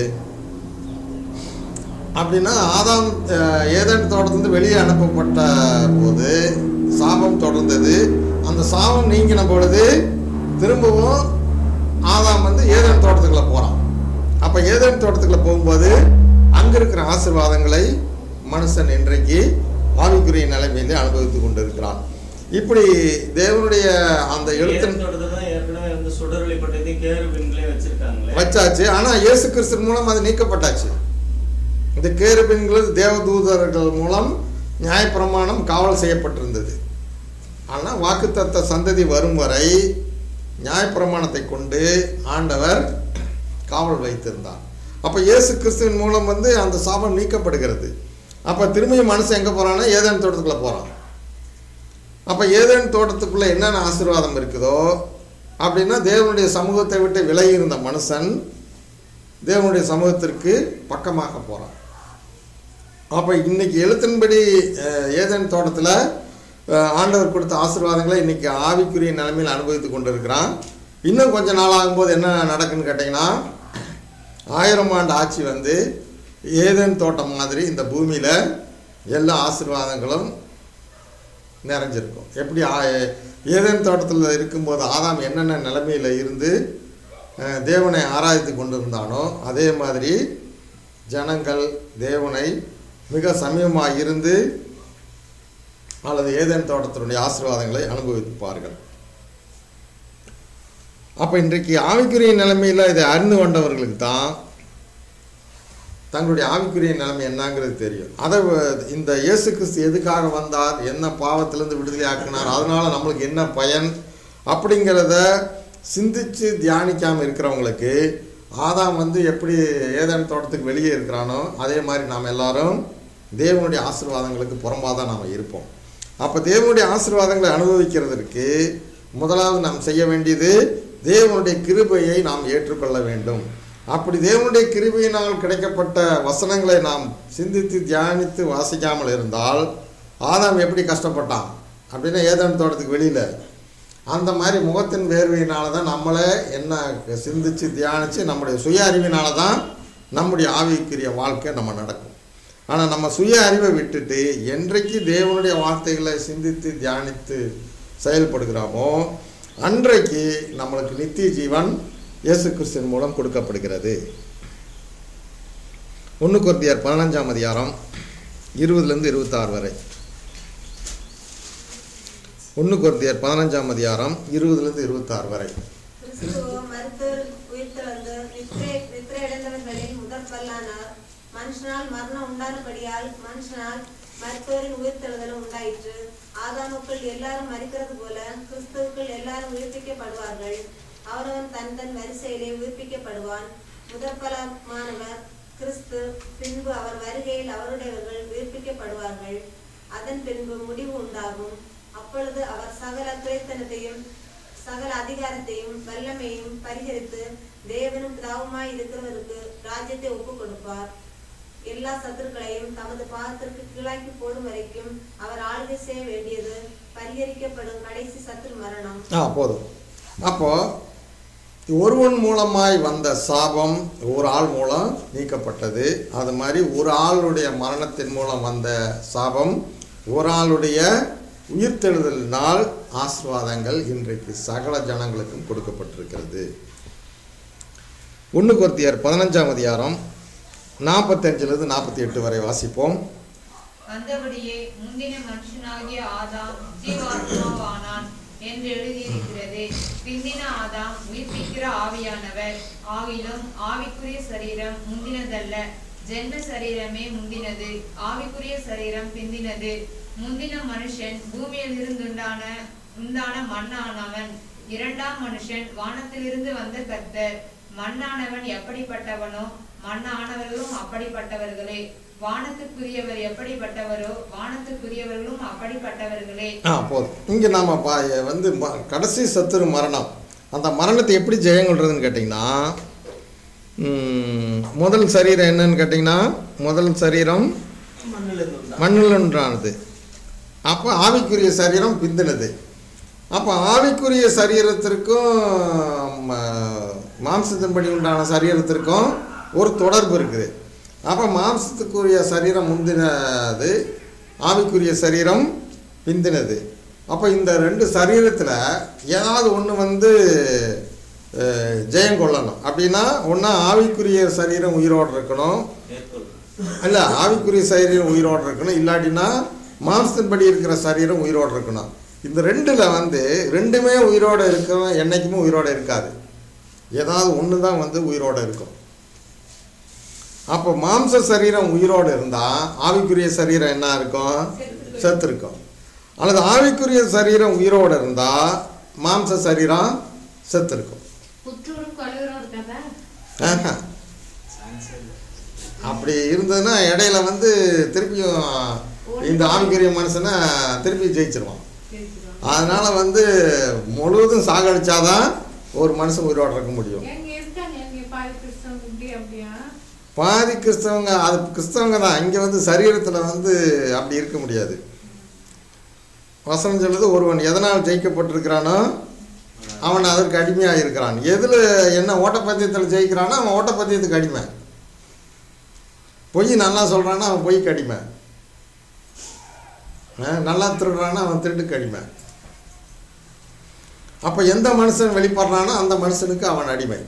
அப்படின்னா ஆதாம் அஹ், ஏதேன் தோட்டத்திலிருந்து வெளியே அனுப்பப்பட்ட போது சாபம் தொடர்ந்தது அந்த சாபம் நீங்கின பொழுது திரும்பவும் ஆதாம் வந்து ஏதேன் தோட்டத்துக்குள்ள போகிறான் அப்போ ஏதேன் தோட்டத்துக்குள்ள போகும்போது அங்கே இருக்கிற ஆசீர்வாதங்களை மனுஷன் இன்றைக்கு ஆவிக்குரிய நிலைமையிலே அனுபவித்துக் கொண்டிருக்கிறான் இப்படி தேவனுடைய அந்த எழுத்து ஏதேன் தோட்டத்துல தான் ஏற்கனவே வந்து சுடரொளி பட்டத்தையும் கேரு பெண்களையும் வச்சிருக்காங்களே வச்சாச்சு ஆனால் இயேசு கிறிஸ்து மூலம் அது நீக்கப்பட்டாச்சு இந்த கேருபின்கள் தேவதூதர்கள் மூலம் நியாயப்பிரமாணம் காவல் செய்யப்பட்டிருந்தது ஆனால் வாக்குத்தத்த சந்ததி வரும் வரை நியாயப்பிரமாணத்தை கொண்டு ஆண்டவர் காவல் வைத்திருந்தார் அப்போ இயேசு கிறிஸ்துவின் மூலம் வந்து அந்த சாபம் நீக்கப்படுகிறது அப்போ திரும்பியும் மனுஷன் எங்கே போகிறான்னா ஏதேன் தோட்டத்துக்குள்ளே போகிறான் அப்போ ஏதேன் தோட்டத்துக்குள்ளே என்னென்ன ஆசீர்வாதம் இருக்குதோ அப்படின்னா தேவனுடைய சமூகத்தை விட்டு விலகி இருந்த மனுஷன் தேவனுடைய சமூகத்திற்கு பக்கமாக போகிறான் அப்போ இன்னைக்கு எழுத்தின்படி அஹ், ஏதேன் தோட்டத்தில் அஹ், ஆண்டவர் கொடுத்த ஆசீர்வாதங்களை இன்னைக்கு ஆவிக்குரிய நிலைமையில் அனுபவித்து கொண்டு இருக்கிறான் இன்னும் கொஞ்ச நாள் ஆகும்போது என்ன நடக்குன்னு கேட்டிங்கன்னா ஆயிரம் ஆண்டு ஆட்சி வந்து ஏதேன் தோட்டம் மாதிரி இந்த பூமியில் எல்லா ஆசீர்வாதங்களும் நிறைஞ்சிருக்கும் எப்படி ஆ- ஏதேன் தோட்டத்தில் இருக்கும்போது ஆதாம் என்னென்ன நிலைமையில் இருந்து அஹ், தேவனை ஆராய்த்து கொண்டிருந்தானோ அதே மாதிரி ஜனங்கள் தேவனை மிக சமீபமாக இருந்து அல்லது ஏதேன் தோட்டத்தினுடைய ஆசீர்வாதங்களை அனுபவிப்பார்கள் அப்போ இன்றைக்கு ஆவிக்குரிய நிலைமையில் இதை அறிந்து கொண்டவர்களுக்கு தான் தங்களுடைய ஆவிக்குரிய நிலைமை என்னங்கிறது தெரியும் அதை வ- இந்த இயேசு கிறிஸ்து எதுக்காக வந்தார் என்ன பாவத்திலேருந்து விடுதலை ஆக்கினார் அதனால் நம்மளுக்கு என்ன பயன் அப்படிங்கிறத சிந்திச்சு தியானிக்காமல் இருக்கிறவங்களுக்கு ஆதாம் வந்து எப்படி ஏதேன் தோட்டத்துக்கு வெளியே இருக்கிறானோ அதே மாதிரி நாம் எல்லாரும் தேவனுடைய ஆசீர்வாதங்களுக்கு புறம்பாக தான் நாம் இருப்போம் அப்போ தேவனுடைய ஆசீர்வாதங்களை அனுபவிக்கிறதற்கு முதலாவது நாம் செய்ய வேண்டியது தேவனுடைய கிருபையை நாம் ஏற்றுக்கொள்ள வேண்டும் அப்படி தேவனுடைய கிருபையினால் கிடைக்கப்பட்ட வசனங்களை நாம் சிந்தித்து தியானித்து வாசிக்காமல் இருந்தால் ஆதாம் எப்படி கஷ்டப்பட்டான் அப்படின்னா ஏதேன் தோட்டத்துக்கு வெளியில் அந்த மாதிரி முகத்தின் வேர்வையினால தான் நம்மளை என்ன சிந்திச்சு தியானித்து நம்முடைய சுய அறிவினால தான் நம்முடைய ஆவிக்குரிய வாழ்க்கை நம்ம நடக்கும் ஆனால் நம்ம சுய அறிவை விட்டுட்டு என்றைக்கு தேவனுடைய வார்த்தைகளை சிந்தித்து தியானித்து செயல்படுகிறோமோ அன்றைக்கு நம்மளுக்கு நித்திய ஜீவன் இயேசு கிறிஸ்துவின் மூலம் கொடுக்கப்படுகிறது ஒன்று கொர்த்தியார் பதினஞ்சாம் அதிகாரம் இருபதுலேருந்து இருபத்தாறு வரை ஒன்று குருந்தியர் பதினஞ்சாம் அதிகாரம் இருபதுலேருந்து இருபத்தாறு வரை கிறிஸ்துவோ மருத்துவர் உயிர்த்தெழுந்து நித்திரை நித்திரை அடைந்தவர்களின் முதற் பல்லானார் மனுஷனால் மரணம் உண்டானபடியால் மனுஷனால் மருத்துவரின் உயிர்த்தெழுதலும் உண்டாயிற்று ஆதாமுக்குள் எல்லாரும் மறிக்கிறது போல கிறிஸ்துவுக்குள் எல்லாரும் உயிர்ப்பிக்கப்படுவார்கள் அவனவன் தன் தன் வரிசையிலே உயிர்ப்பிக்கப்படுவான் முதற் பலமானவர் கிறிஸ்து பின்பு அவர் வருகையில் அவருடையவர்கள் உயிர்ப்பிக்கப்படுவார்கள் அதன் பின்பு முடிவு உண்டாகும் அப்பொழுது அவர் சகல துரைத்தனத்தையும் சகல அதிகாரத்தையும் வல்லமையும் பரிகரித்து தேவனும் பிதாவுமாய் இருக்கிறவருக்கு ராஜ்யத்தை ஒப்புக் கொடுப்பார் எல்லா சத்துருக்களையும் தமது பாதத்திற்கு கீழாக்கி போடும் வரைக்கும் அவர் ஆளுகை செய்ய வேண்டியது பரிகரிக்கப்படும் கடைசி சத்துரு மரணம் ஆ போதும் அப்போ ஒருவன் மூலமாய் வந்த சாபம் ஒரு ஆள் மூலம் நீக்கப்பட்டது அது மாதிரி ஒரு ஆளுடைய மரணத்தின் மூலம் வந்த சாபம் ஒரு ஆளுடைய உயிர்த்தெழுதலினால் ஆசீர்வாதங்கள் இன்றைக்கு சகல ஜனங்களுக்கும் கொடுக்கப்பட்டிருக்கிறது ஒன்று கொர்த்தியர் பதினஞ்சாம் அதிகாரம் நாற்பத்தஞ்சிலிருந்து நாற்பத்தி எட்டு வரை வாசிப்போம் அந்தபடியே முந்தின மனுஷனாகிய ஆதாம் ஜீவாத்மாவானான் என்று எழுதியிருக்கிறது பிந்தின ஆதாம் உயிர்ப்பிக்கிற ஆவியானவர் ஆகிலும் ஆவிக்குரிய சரீரம் முந்தினதல்ல ஜென்ம சரீரமே முந்தினது ஆவிக்குரிய சரீரம் பிந்தினது முந்தின மனுஷன் பூமியில் இருந்துண்டான உண்டான மண்ணானவன் இரண்டாம் மனுஷன் வானத்திலிருந்து வந்த கர்த்தர் மண்ணானவன் எப்படிப்பட்டவனோ மண்ணானவர்களும் அப்படிப்பட்டவர்களே வானத்துக்குரியவர் எப்படிப்பட்டவரோ வானத்துக்குரியவர்களும் அப்படிப்பட்டவர்களே ஆ போதும் இங்கே நாம் பா வந்து ம- கடைசி சத்துரு மரணம் அந்த மரணத்தை எப்படி ஜெயம் கொள்றதுன்னு கேட்டிங்கன்னா ம், முதல் சரீரம் என்னன்னு கேட்டிங்கன்னா முதல் சரீரம் மண்ணிலிருந்து உண்டான மண்ணில் ஒன்றானது அப்போ ஆவிக்குரிய சரீரம் பிந்தினது அப்போ ஆவிக்குரிய சரீரத்திற்கும் ம- மாம்சத்தின்படி உண்டான சரீரத்திற்கும் ஒரு தொடர்பு இருக்குது அப்போ மாம்சத்துக்குரிய சரீரம் முந்தினது ஆவிக்குரிய சரீரம் பிந்தினது அப்போ இந்த ரெண்டு சரீரத்தில் ஏதாவது ஒன்று வந்து அஹ், ஜெயம் கொள்ளணும் அப்படின்னா ஒன்றா ஆவிக்குரிய சரீரம் உயிரோடு இருக்கணும் மேற்கொள் அல்ல ஆவிக்குரிய சரீரம் உயிரோடு இருக்கணும் இல்லாட்டினா மாம்சத்தின்படி இருக்கிற சரீரம் உயிரோடு இருக்கணும் இந்த ரெண்டில் வந்து ரெண்டுமே உயிரோடு இருக்கிறவன் என்னைக்குமே உயிரோடு இருக்காது ஏதாவது ஒன்று தான் வந்து உயிரோடு இருக்கும் அப்போ மாம்ச சரீரம் உயிரோடு இருந்தால் ஆவிக்குரிய சரீரம் என்ன இருக்கும் செத்து இருக்கும் அல்லது ஆவிக்குரிய சரீரம் உயிரோடு இருந்தால் மாம்ச சரீரம் செத்து இருக்கும் புற்றூரும் கல்லூரும் இருக்காதா ஆஹா. அப்படி இருந்ததுன்னா இடையில வந்து திருப்பியும் இந்த ஆவிக்குரிய மனுஷனை திருப்பி ஜெயிச்சிருவான் அதனால வந்து முழுவதும் சாகடிச்சாதான் ஒரு மனுஷன் உயிரோட இருக்க முடியும் எங்க இருக்காங்க எங்க பாதி கிறிஸ்தவங்க இப்படி அப்படியா பாதி கிறிஸ்தவங்க அது கிறிஸ்தவங்க தான் இங்கே வந்து சரீரத்தில் வந்து அப்படி இருக்க முடியாது வசனம் சொல்லுது ஒருவன் எதனால் ஜெயிக்கப்பட்டிருக்கிறானோ அவன் அதற்கு அடிமையாக இருக்கிறான் எதில் என்ன ஓட்டப்பந்தயத்தில் ஜெயிக்கிறானோ அவன் ஓட்டப்பந்தயத்துக்கு அடிமை பொய் நல்லா சொல்கிறான்னா அவன் பொய்க்கு அடிமை ஆ, நல்லா திருடுறான்னா அவன் திருட்டுக்கு அடிமை அப்போ எந்த மனுஷன் வெளிப்படுறானோ அந்த மனுஷனுக்கு அவன் அடிமை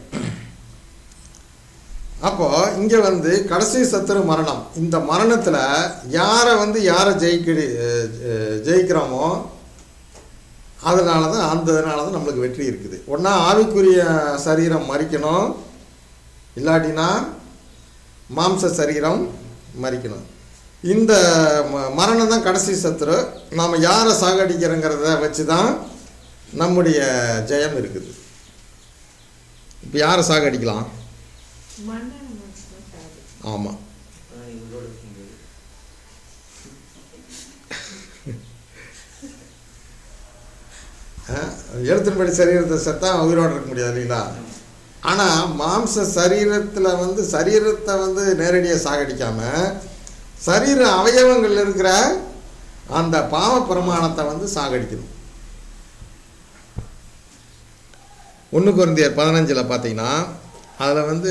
அப்போ இங்கே வந்து கடைசி சத்துரு மரணம் இந்த மரணத்தில் யாரை வந்து யாரை ஜெயிக்க ஜெயிக்கிறோமோ அதனால தான் அந்த இதனால தான் நம்மளுக்கு வெற்றி இருக்குது ஒன்றா ஆவிக்குரிய சரீரம் மறிக்கணும் இல்லாட்டினா மாம்ச சரீரம் மறிக்கணும் இந்த ம- மரணம் தான் கடைசி சத்துரு நாம் யாரை சாகடிக்கிறோங்கிறத வச்சு தான் நம்முடைய ஜெயம் இருக்குது இப்போ யாரை சாகடிக்கலாம் மன்னன் மனுஷன் சாது. ஆமாம் ஆனா இவரோட இருக்க முடியாது எழுத்தின்படி சரீரத்தை செத்தா உயிரோடு இருக்க முடியாது இல்லைங்களா ஆனால் மாம்ச சரீரத்தில் வந்து சரீரத்தை வந்து நேரடியாக சாகடிக்காம சரீர அவயவங்கள் இருக்கிற அந்த பாவ பிரமாணத்தை வந்து சாகடிக்கணும் ஒன்று குருந்தியர் பதினஞ்சில் பார்த்தீங்கன்னா அதில் வந்து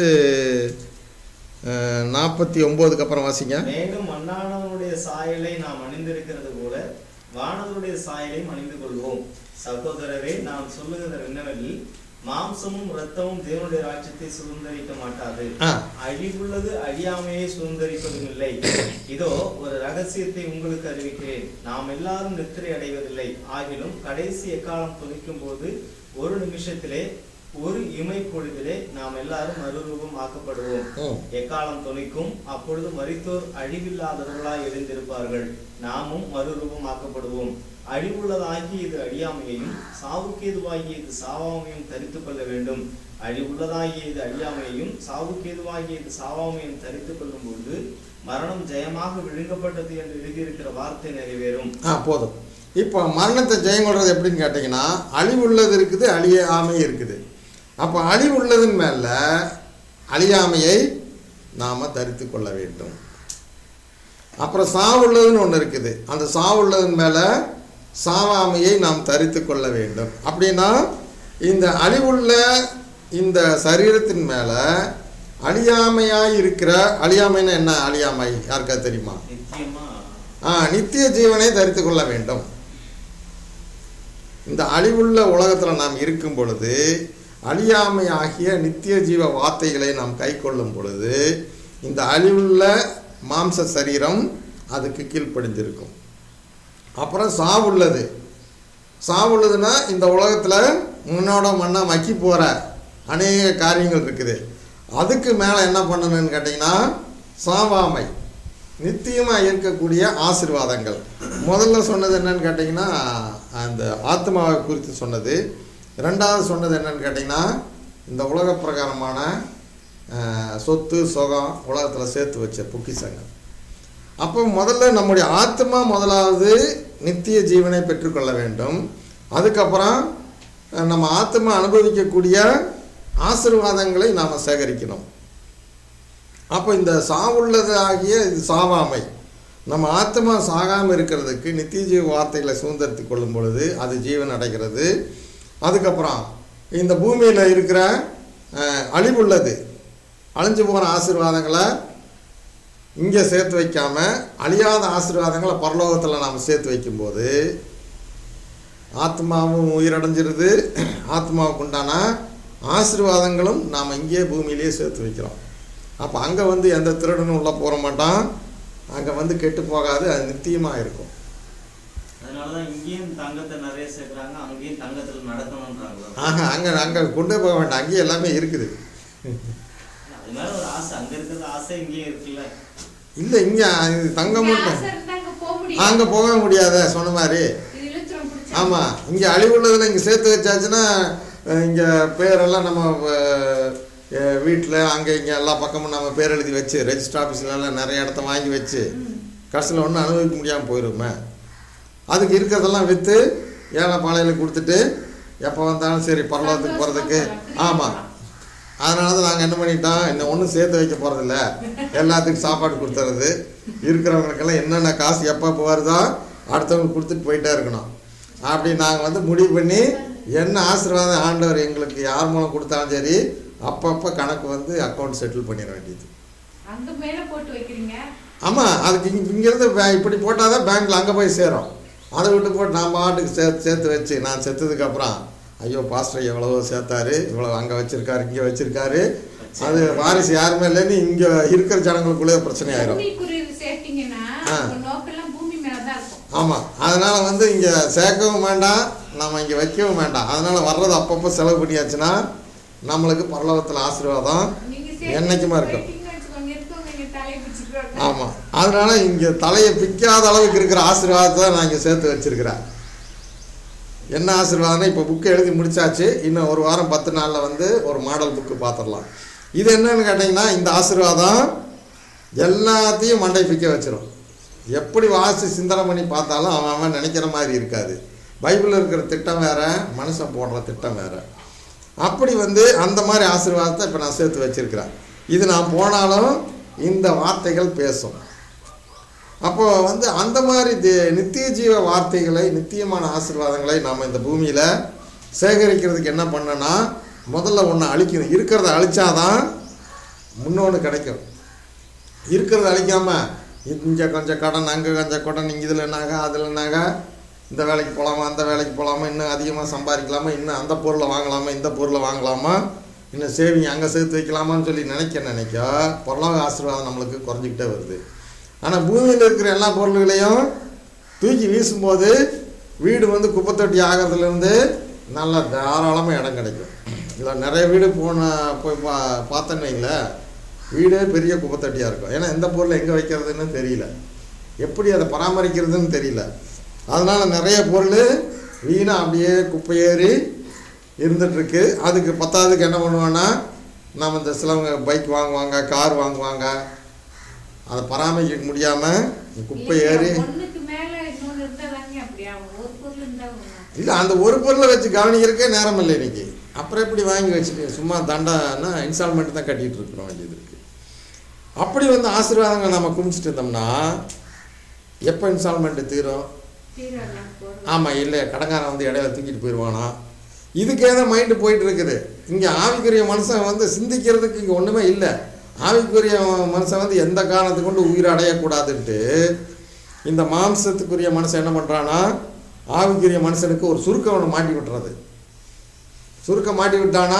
நாற்பத்தி ஒம்போதுக்கு அப்புறம் வாசிங்க மேலும் மண்ணானவனுடைய சாயலை நாம் அணிந்திருக்கிறது போல வானவருடைய சாயலையும் அணிந்து கொள்வோம் சகோதரரே நான் சொல்லுகிறது என்னவெனில் மாம்சமும் இரத்தமும் தேவனுடைய ராஜ்யத்தை சுதந்திரிக்க மாட்டாது ஆ அழிவுள்ளது அழியாமையை சுதந்திரிப்பதும் இல்லை இதோ ஒரு ரகசியத்தை உங்களுக்கு அறிவிக்கிறேன் நாம் எல்லாரும் நித்திரை அடைவதில்லை ஆகிலும் கடைசி எக்காலம் துணிக்கும் போது ஒரு நிமிஷத்திலே ஒரு இமை பொழுதிலே நாம் எல்லாரும் மறுரூபம் ஆக்கப்படுவோம் ம் எக்காலம் துணிக்கும் அப்பொழுது மரித்தோர் அழிவில்லாதவர்களாய் எழுந்திருப்பார்கள் நாமும் மறுரூபம் ஆக்கப்படுவோம் அழிவுள்ளதாகி இது அழியாமையையும் சாவுக்கேதுவாகிய இது சாவாமையும் தரித்துக் கொள்ள வேண்டும் அழிவுள்ளதாகிய இது அழியாமையையும் சாவுக்கேதுவாகிய இது சாவாமையும் தரித்துக் கொள்ளும் பொழுது மரணம் ஜெயமாக விழுங்கப்பட்டது என்று எழுதியிருக்கிற வார்த்தை நிறைவேறும் ஆ போதும் இப்போ மரணத்தை ஜெயம் கொள்வது எப்படின்னு கேட்டிங்கன்னா அழிவுள்ளது இருக்குது அழியாமை இருக்குது அப்போ அழிவுள்ளதன் மேல அழியாமையை நாம் தரித்து கொள்ள வேண்டும் அப்புறம் சாவுள்ளதுன்னு ஒன்று இருக்குது அந்த சாவுள்ளதன் மேலே சாவாமையை நாம் தரித்து கொள்ள வேண்டும் அப்படின்னா இந்த அழிவுள்ள இந்த சரீரத்தின் மேலே அழியாமையாய் இருக்கிற அழியாமைன்னா என்ன அழியாமை யாருக்கா தெரியுமா நிச்சயமா ஆ நித்திய ஜீவனை தரித்து கொள்ள வேண்டும் இந்த அழிவுள்ள உலகத்தில் நாம் இருக்கும் பொழுது அழியாமை ஆகிய நித்திய ஜீவ வார்த்தைகளை நாம் கை கொள்ளும் பொழுது இந்த அழிவுள்ள மாம்ச சரீரம் அதுக்கு கீழ்ப்படிஞ்சிருக்கும் அப்புறம் சாவுள்ளது சாவுள்ளதுன்னா இந்த உலகத்தில் முன்னோட மண்ணா மக்கி போகிற அநேக காரியங்கள் இருக்குது அதுக்கு மேலே என்ன பண்ணணும்னு கேட்டிங்கன்னா சாவாமை நித்தியமாக இருக்கக்கூடிய ஆசீர்வாதங்கள் முதல்ல சொன்னது என்னன்னு கேட்டிங்கன்னா அந்த ஆத்மாவை குறித்து சொன்னது ரெண்டாவது சொன்னது என்னன்னு கேட்டிங்கன்னா இந்த உலக பிரகாரமான அஹ், சொத்து சுகம் உலகத்தில் சேர்த்து வச்ச பொக்கிஷங்கள் அப்போ முதல்ல நம்முடைய ஆத்மா முதலாவது நித்திய ஜீவனை பெற்றுக்கொள்ள வேண்டும் அதுக்கப்புறம் அஹ், நம்ம ஆத்மா அனுபவிக்கக்கூடிய ஆசீர்வாதங்களை நாம் சேகரிக்கணும் அப்போ இந்த சாவுள்ளது ஆகிய இது சாவாமை நம்ம ஆத்மா சாகாமல் இருக்கிறதுக்கு நித்திய ஜீவ வார்த்தைகளை சுதந்திரத்து கொள்ளும் பொழுது அது ஜீவன் அடைகிறது அதுக்கப்புறம் இந்த பூமியில் இருக்கிற அஹ், அழிவுள்ளது அழிஞ்சு போகிற ஆசீர்வாதங்களை இங்கே சேர்த்து வைக்காம அழியாத ஆசீர்வாதங்களை பரலோகத்தில் நாம் சேர்த்து வைக்கும்போது ஆத்மாவும் உயிரடைஞ்சிருது ஆத்மாவுக்கு உண்டான ஆசீர்வாதங்களும் நாம் இங்கேயே பூமியிலேயே சேர்த்து வைக்கிறோம் அப்போ அங்கே வந்து எந்த திருடனும் உள்ளே போக மாட்டான் அங்கே வந்து கெட்டு போகாது அது நித்தியமாக இருக்கும் அதனாலதான் இங்கேயும் தங்கத்தை நிறைய சேர்க்கறாங்க அங்கேயும் தங்கத்துல நடக்கணும்ன்றாங்களா ஆஹா அங்கே அங்கே கொண்டு போக வேண்டாம் அங்கேயே எல்லாமே இருக்குது அது மேல ஒரு ஆசை அங்க இருக்கிற ஆசை இங்கேயும் இருக்குல்ல இல்லை இங்கே தங்கம் இங்க மட்டும் ஆசை இருந்தா அங்க போக முடியும் அங்கே போக முடியாத சொன்ன மாதிரி இது இழுத்துரும் பிடிச்சா ஆமாம் இங்கே அழிவுள்ளதில் இங்கே சேர்த்து வச்சாச்சுன்னா இங்கே பேரெல்லாம் நம்ம வீட்டில் அங்கே இங்கே எல்லா பக்கமும் நம்ம பேர் எழுதி வச்சு ரெஜிஸ்டர் ஆஃபீஸ்லலாம் நிறைய இடத்த வாங்கி வச்சு கடைசியில் ஒன்றும் அனுபவிக்க முடியாமல் போயிருமே அதுக்கு இருக்கிறதெல்லாம் விற்று ஏழை பாளையில் கொடுத்துட்டு எப்போ வந்தாலும் சரி பரலோகத்துக்கு போகிறதுக்கு ஆமாம் அதனால தான் நாங்கள் என்ன பண்ணிட்டோம் இன்னும் ஒன்றும் சேர்த்து வைக்க போகிறதில்ல எல்லாத்துக்கும் சாப்பாடு கொடுத்துறது இருக்கிறவங்களுக்கெல்லாம் என்னென்ன காசு எப்போ வருதோ அடுத்தவங்களுக்கு கொடுத்துட்டு போயிட்டே இருக்கணும் அப்படி நாங்கள் வந்து முடிவு பண்ணி என்ன ஆசீர்வாதம் ஆண்டவர் எங்களுக்கு யார் மூலம் கொடுத்தாலும் சரி அப்பப்போ கணக்கு வந்து அக்கௌண்ட் செட்டில் பண்ணிட வேண்டியது அங்க மேல போட்டு வைக்கிறீங்க ஆமாம் அதுக்கு இங்க இங்கேருந்து பே- இப்படி போட்டால் தான் பேங்க்கில் அங்கே போய் சேரும் அதை விட்டு போட்டு நான் பாட்டுக்கு சேர்த்து சேர்த்து வச்சு நான் செத்ததுக்கப்புறம் ஐயோ பாஸ்டர் எவ்வளவோ சேர்த்தாரு இவ்வளோ அங்கே வச்சிருக்காரு இங்கே வச்சிருக்காரு அது வாரிசு யாருமே இல்லைன்னு இங்கே இருக்கிற ஜனங்களுக்குள்ளே பிரச்சனை ஆயிரும் பூமிக்குரியது சேர்த்தீங்கன்னா ஆ. உங்க நோக்கெல்லாம் பூமி மேலதான் இருக்கும் ஆமாம் அதனால் வந்து இங்கே சேர்க்கவும் வேண்டாம் நம்ம இங்கே வைக்கவும் வேண்டாம் அதனால் வர்றது அப்பப்போ செலவு பண்ணியாச்சுன்னா நம்மளுக்கு பரலோகத்தில் ஆசீர்வாதம் நீங்க சேர்த்து என்னைக்குமா இருக்கும் வைத்தீங்கன்னு வச்சுக்கோங்க, இருக்கவங்க இங்க தலையை பிடிச்சிட்டு ஆமாம் அதனால இங்கே தலையை பிக்காத அளவுக்கு இருக்கிற ஆசீர்வாதத்தை தான் நான் இங்கே சேர்த்து வச்சிருக்கிறேன் என்ன ஆசீர்வாதம்னா இப்போ புக்கு எழுதி முடிச்சாச்சு இன்னும் ஒரு வாரம் பத்து நாளில் வந்து ஒரு மாடல் புக்கு பார்த்துடலாம் இது என்னன்னு கேட்டிங்கன்னா இந்த ஆசீர்வாதம் எல்லாத்தையும் மண்டை பிக்க வச்சிரும் எப்படி வாசி சிந்தனை பண்ணி பார்த்தாலும் அவன் அவன் நினைக்கிற மாதிரி இருக்காது பைபிளில் இருக்கிற திட்டம் வேற மனுஷன் போடுற திட்டம் வேற அப்படி வந்து அந்த மாதிரி ஆசீர்வாதத்தை இப்போ நான் சேர்த்து வச்சிருக்கிறேன் இது நான் போனாலும் இந்த வார்த்தைகள் பேசும் அப்போ வந்து அந்த மாதிரி தி- நித்திய ஜீவ வார்த்தைகளை நித்தியமான ஆசீர்வாதங்களை நாம் இந்த பூமியில் சேகரிக்கிறதுக்கு என்ன பண்ணனா முதல்ல ஒன்று அழிக்கணும் இருக்கிறத அழிச்சாதான் முன்னோன்னு கிடைக்கும் இருக்கிறத அழிக்காம இங்கே கொஞ்சம் கடன் அங்கே கொஞ்சம் கடன் இங்கே இதில் நகை அதில் நகை இந்த வேலைக்கு போகலாமா அந்த வேலைக்கு போகலாமா இன்னும் அதிகமாக சம்பாதிக்கலாமா இன்னும் அந்த பொருளை வாங்கலாமா இந்த பொருளை வாங்கலாமா இன்னும் சேவிங் அங்கே சேர்த்து வைக்கலாமான்னு சொல்லி நினைக்க நினைக்க பொருளாதார ஆசீர்வாதம் நம்மளுக்கு குறைஞ்சிக்கிட்டே வருது ஆனால் பூமியில் இருக்கிற எல்லா பொருள்களையும் தூக்கி வீசும்போது வீடு வந்து குப்பைத்தொட்டி ஆகிறதுலேருந்து நல்லா தாராளமாக இடம் கிடைக்கும் இல்லை நிறைய வீடு போன போய் பா பார்த்தேன்னு வைங்களேன் வீடே பெரிய குப்பைத்தொட்டியாக இருக்கும் ஏன்னா எந்த பொருளை எங்கே வைக்கிறதுன்னு தெரியல எப்படி அதை பராமரிக்கிறதுன்னு தெரியல அதனால் நிறைய பொருள் வீணாக அப்படியே குப்பையேறி இருந்துகிட்ருக்கு அதுக்கு பத்தாவதுக்கு என்ன பண்ணுவான்னா நம்ம இந்த சிலவங்க பைக் வாங்குவாங்க கார் வாங்குவாங்க அதை பராமரிக்க முடியாமல் குப்பை ஏறி ஒண்ணுக்கு மேல இன்னொன்னு இருந்தா தாங்க அப்படி ஆகும் ஒரு பொருள் இருந்தா ஒண்ணு இல்லை அந்த ஒரு பொருளை வச்சு கவனிக்கிறதுக்கே நேரம் இல்லை இன்னைக்கு அப்புறம் எப்படி வாங்கி வச்சுட்டு சும்மா தண்டான்னா இன்ஸ்டால்மெண்ட் தான் கட்டிகிட்டு இருக்கிறோம் வேண்டியது இருக்குது அப்படி வந்து ஆசீர்வாதங்கள் நம்ம குமிச்சிட்டு இருந்தோம்னா எப்போ இன்ஸ்டால்மெண்ட்டு தீரும் தீரலாம் போறது ஆமாம் இல்லை கடங்காரன் வந்து இடையில தூக்கிட்டு போயிடுவானா இதுக்கே தான் மைண்டு போயிட்டு இருக்குது இங்கே ஆவிக்குரிய மனுஷன் வந்து சிந்திக்கிறதுக்கு இங்கே ஒன்றுமே இல்லை ஆவிக்குரிய மனுஷன் வந்து எந்த காரணத்தை கொண்டு உயிரை அடையக்கூடாதுன்ட்டு இந்த மாம்சத்துக்குரிய மனுஷன் என்ன பண்ணுறான்னா ஆவிக்குரிய மனுஷனுக்கு ஒரு சுருக்கம் ஒன்று மாட்டி விட்டுறது சுருக்கம் மாட்டி விட்டானா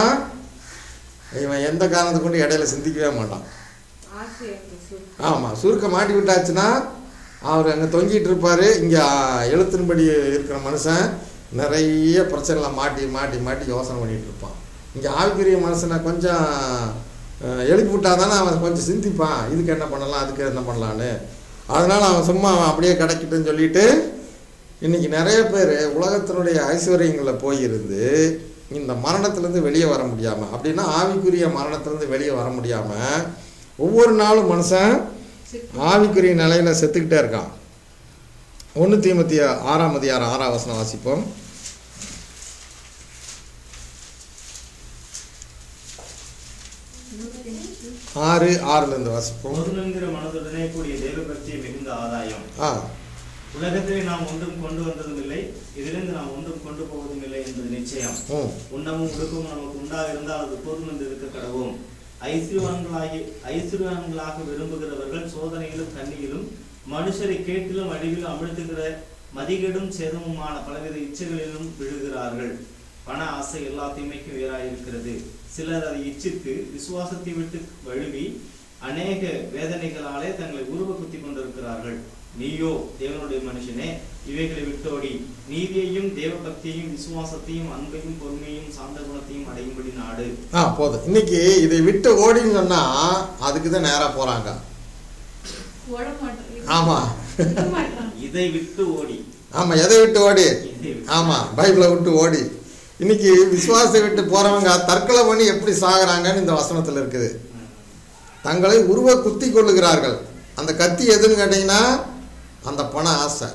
இவன் எந்த காரணத்தை கொண்டு இடையில சிந்திக்கவே மாட்டான் ஆசை எனக்கு சொல்லு ஆமாம் சுருக்க மாட்டி விட்டாச்சுன்னா அவர் அங்கே தொங்கிட்டு இருப்பார் இங்கே எழுத்தின்படி இருக்கிற மனுஷன் நிறைய பிரச்சனைகளை மாட்டி மாட்டி மாட்டி யோசனை பண்ணிட்டு இருப்பான் இங்கே ஆவிக்குரிய மனுஷனை கொஞ்சம் அஹ், எழுப்பி விட்டா தானே அவன் கொஞ்சம் சிந்திப்பான் இதுக்கு என்ன பண்ணலாம் அதுக்கு என்ன பண்ணலான்னு அதனால் அவன் சும்மா அவன் அப்படியே கிடைக்கட்டுன்னு சொல்லிட்டு இன்னைக்கு நிறைய பேர் உலகத்தினுடைய ஐஸ்வர்யங்களில் போயிருந்து இந்த மரணத்திலேருந்து வெளியே வர முடியாமல் அப்படின்னா ஆவிக்குரிய மரணத்திலேருந்து வெளியே வர முடியாமல் ஒவ்வொரு நாளும் மனுஷன் ஆவிக்குரிய நிலையில் செத்துக்கிட்டே இருக்கான் ஒன்று தீமத்திய ஆறாம் அதிகாரம் ஆறாம் வசனம் வாசிப்போம் ஆறு ஆறுலேருந்து வாசிப்போம் பொருளுங்கிற மனதுடனே கூடிய தேவ பக்தியை மிகுந்த ஆதாயம் ஆ உலகத்திலே நாம் ஒன்றும் கொண்டு வந்ததும் இல்லை இதிலிருந்து நாம் ஒன்றும் கொண்டு போவதும் இல்லை என்பது நிச்சயம் ம் உண்ணவும் உடுக்கவும் நமக்கு உண்டாக இருந்தால் அது போதும் என்று இருக்க கடவும் ஐஸ்வர்யவான்களாகி ஐஸ்வர்யவான்களாக விரும்புகிறவர்கள் சோதனையிலும் கண்ணியிலும் மனுஷரை கேட்டிலும் அழிவிலும் அமிழ்த்துகிற மதிகேடும் சேதமுமான பலவித இச்சைகளிலும் விழுகிறார்கள் பண ஆசை எல்லா தீமைக்கும் வேறாயிருக்கிறது சிலர் அதை இச்சித்து விசுவாசத்தை விட்டு வழுவி அநேக வேதனைகளாலே தங்களை உருவ குத்தி கொண்டிருக்கிறார்கள் நீயோ தேவனுடைய மனுஷனே இவைகளை விட்டோடி நீதியையும் தேவ பக்தியையும் விசுவாசத்தையும் அன்பையும் பொறுமையும் சாந்த குணத்தையும் அடையும்படி நாடு ஆ போதும் இன்னைக்கு இதை விட்டு ஓடின்னு சொன்னால் அதுக்கு தான் நேராக போகிறாங்க ஓட மாட்டேன் ஆமாம் மாட்டான் இதை விட்டு ஓடி ஆமாம் எதை விட்டு ஓடி இதை விட்டு- ஆமாம் பைபிளை விட்டு ஓடி இன்னைக்கு விசுவாசத்தை விட்டு போகிறவங்க தற்கொலை பண்ணி எப்படி சாகுறாங்கன்னு இந்த வசனத்தில் இருக்குது தங்களை உருவ குத்தி கொள்ளுகிறார்கள் அந்த கத்தி எதுன்னு கேட்டிங்கன்னா அந்த பண ஆசை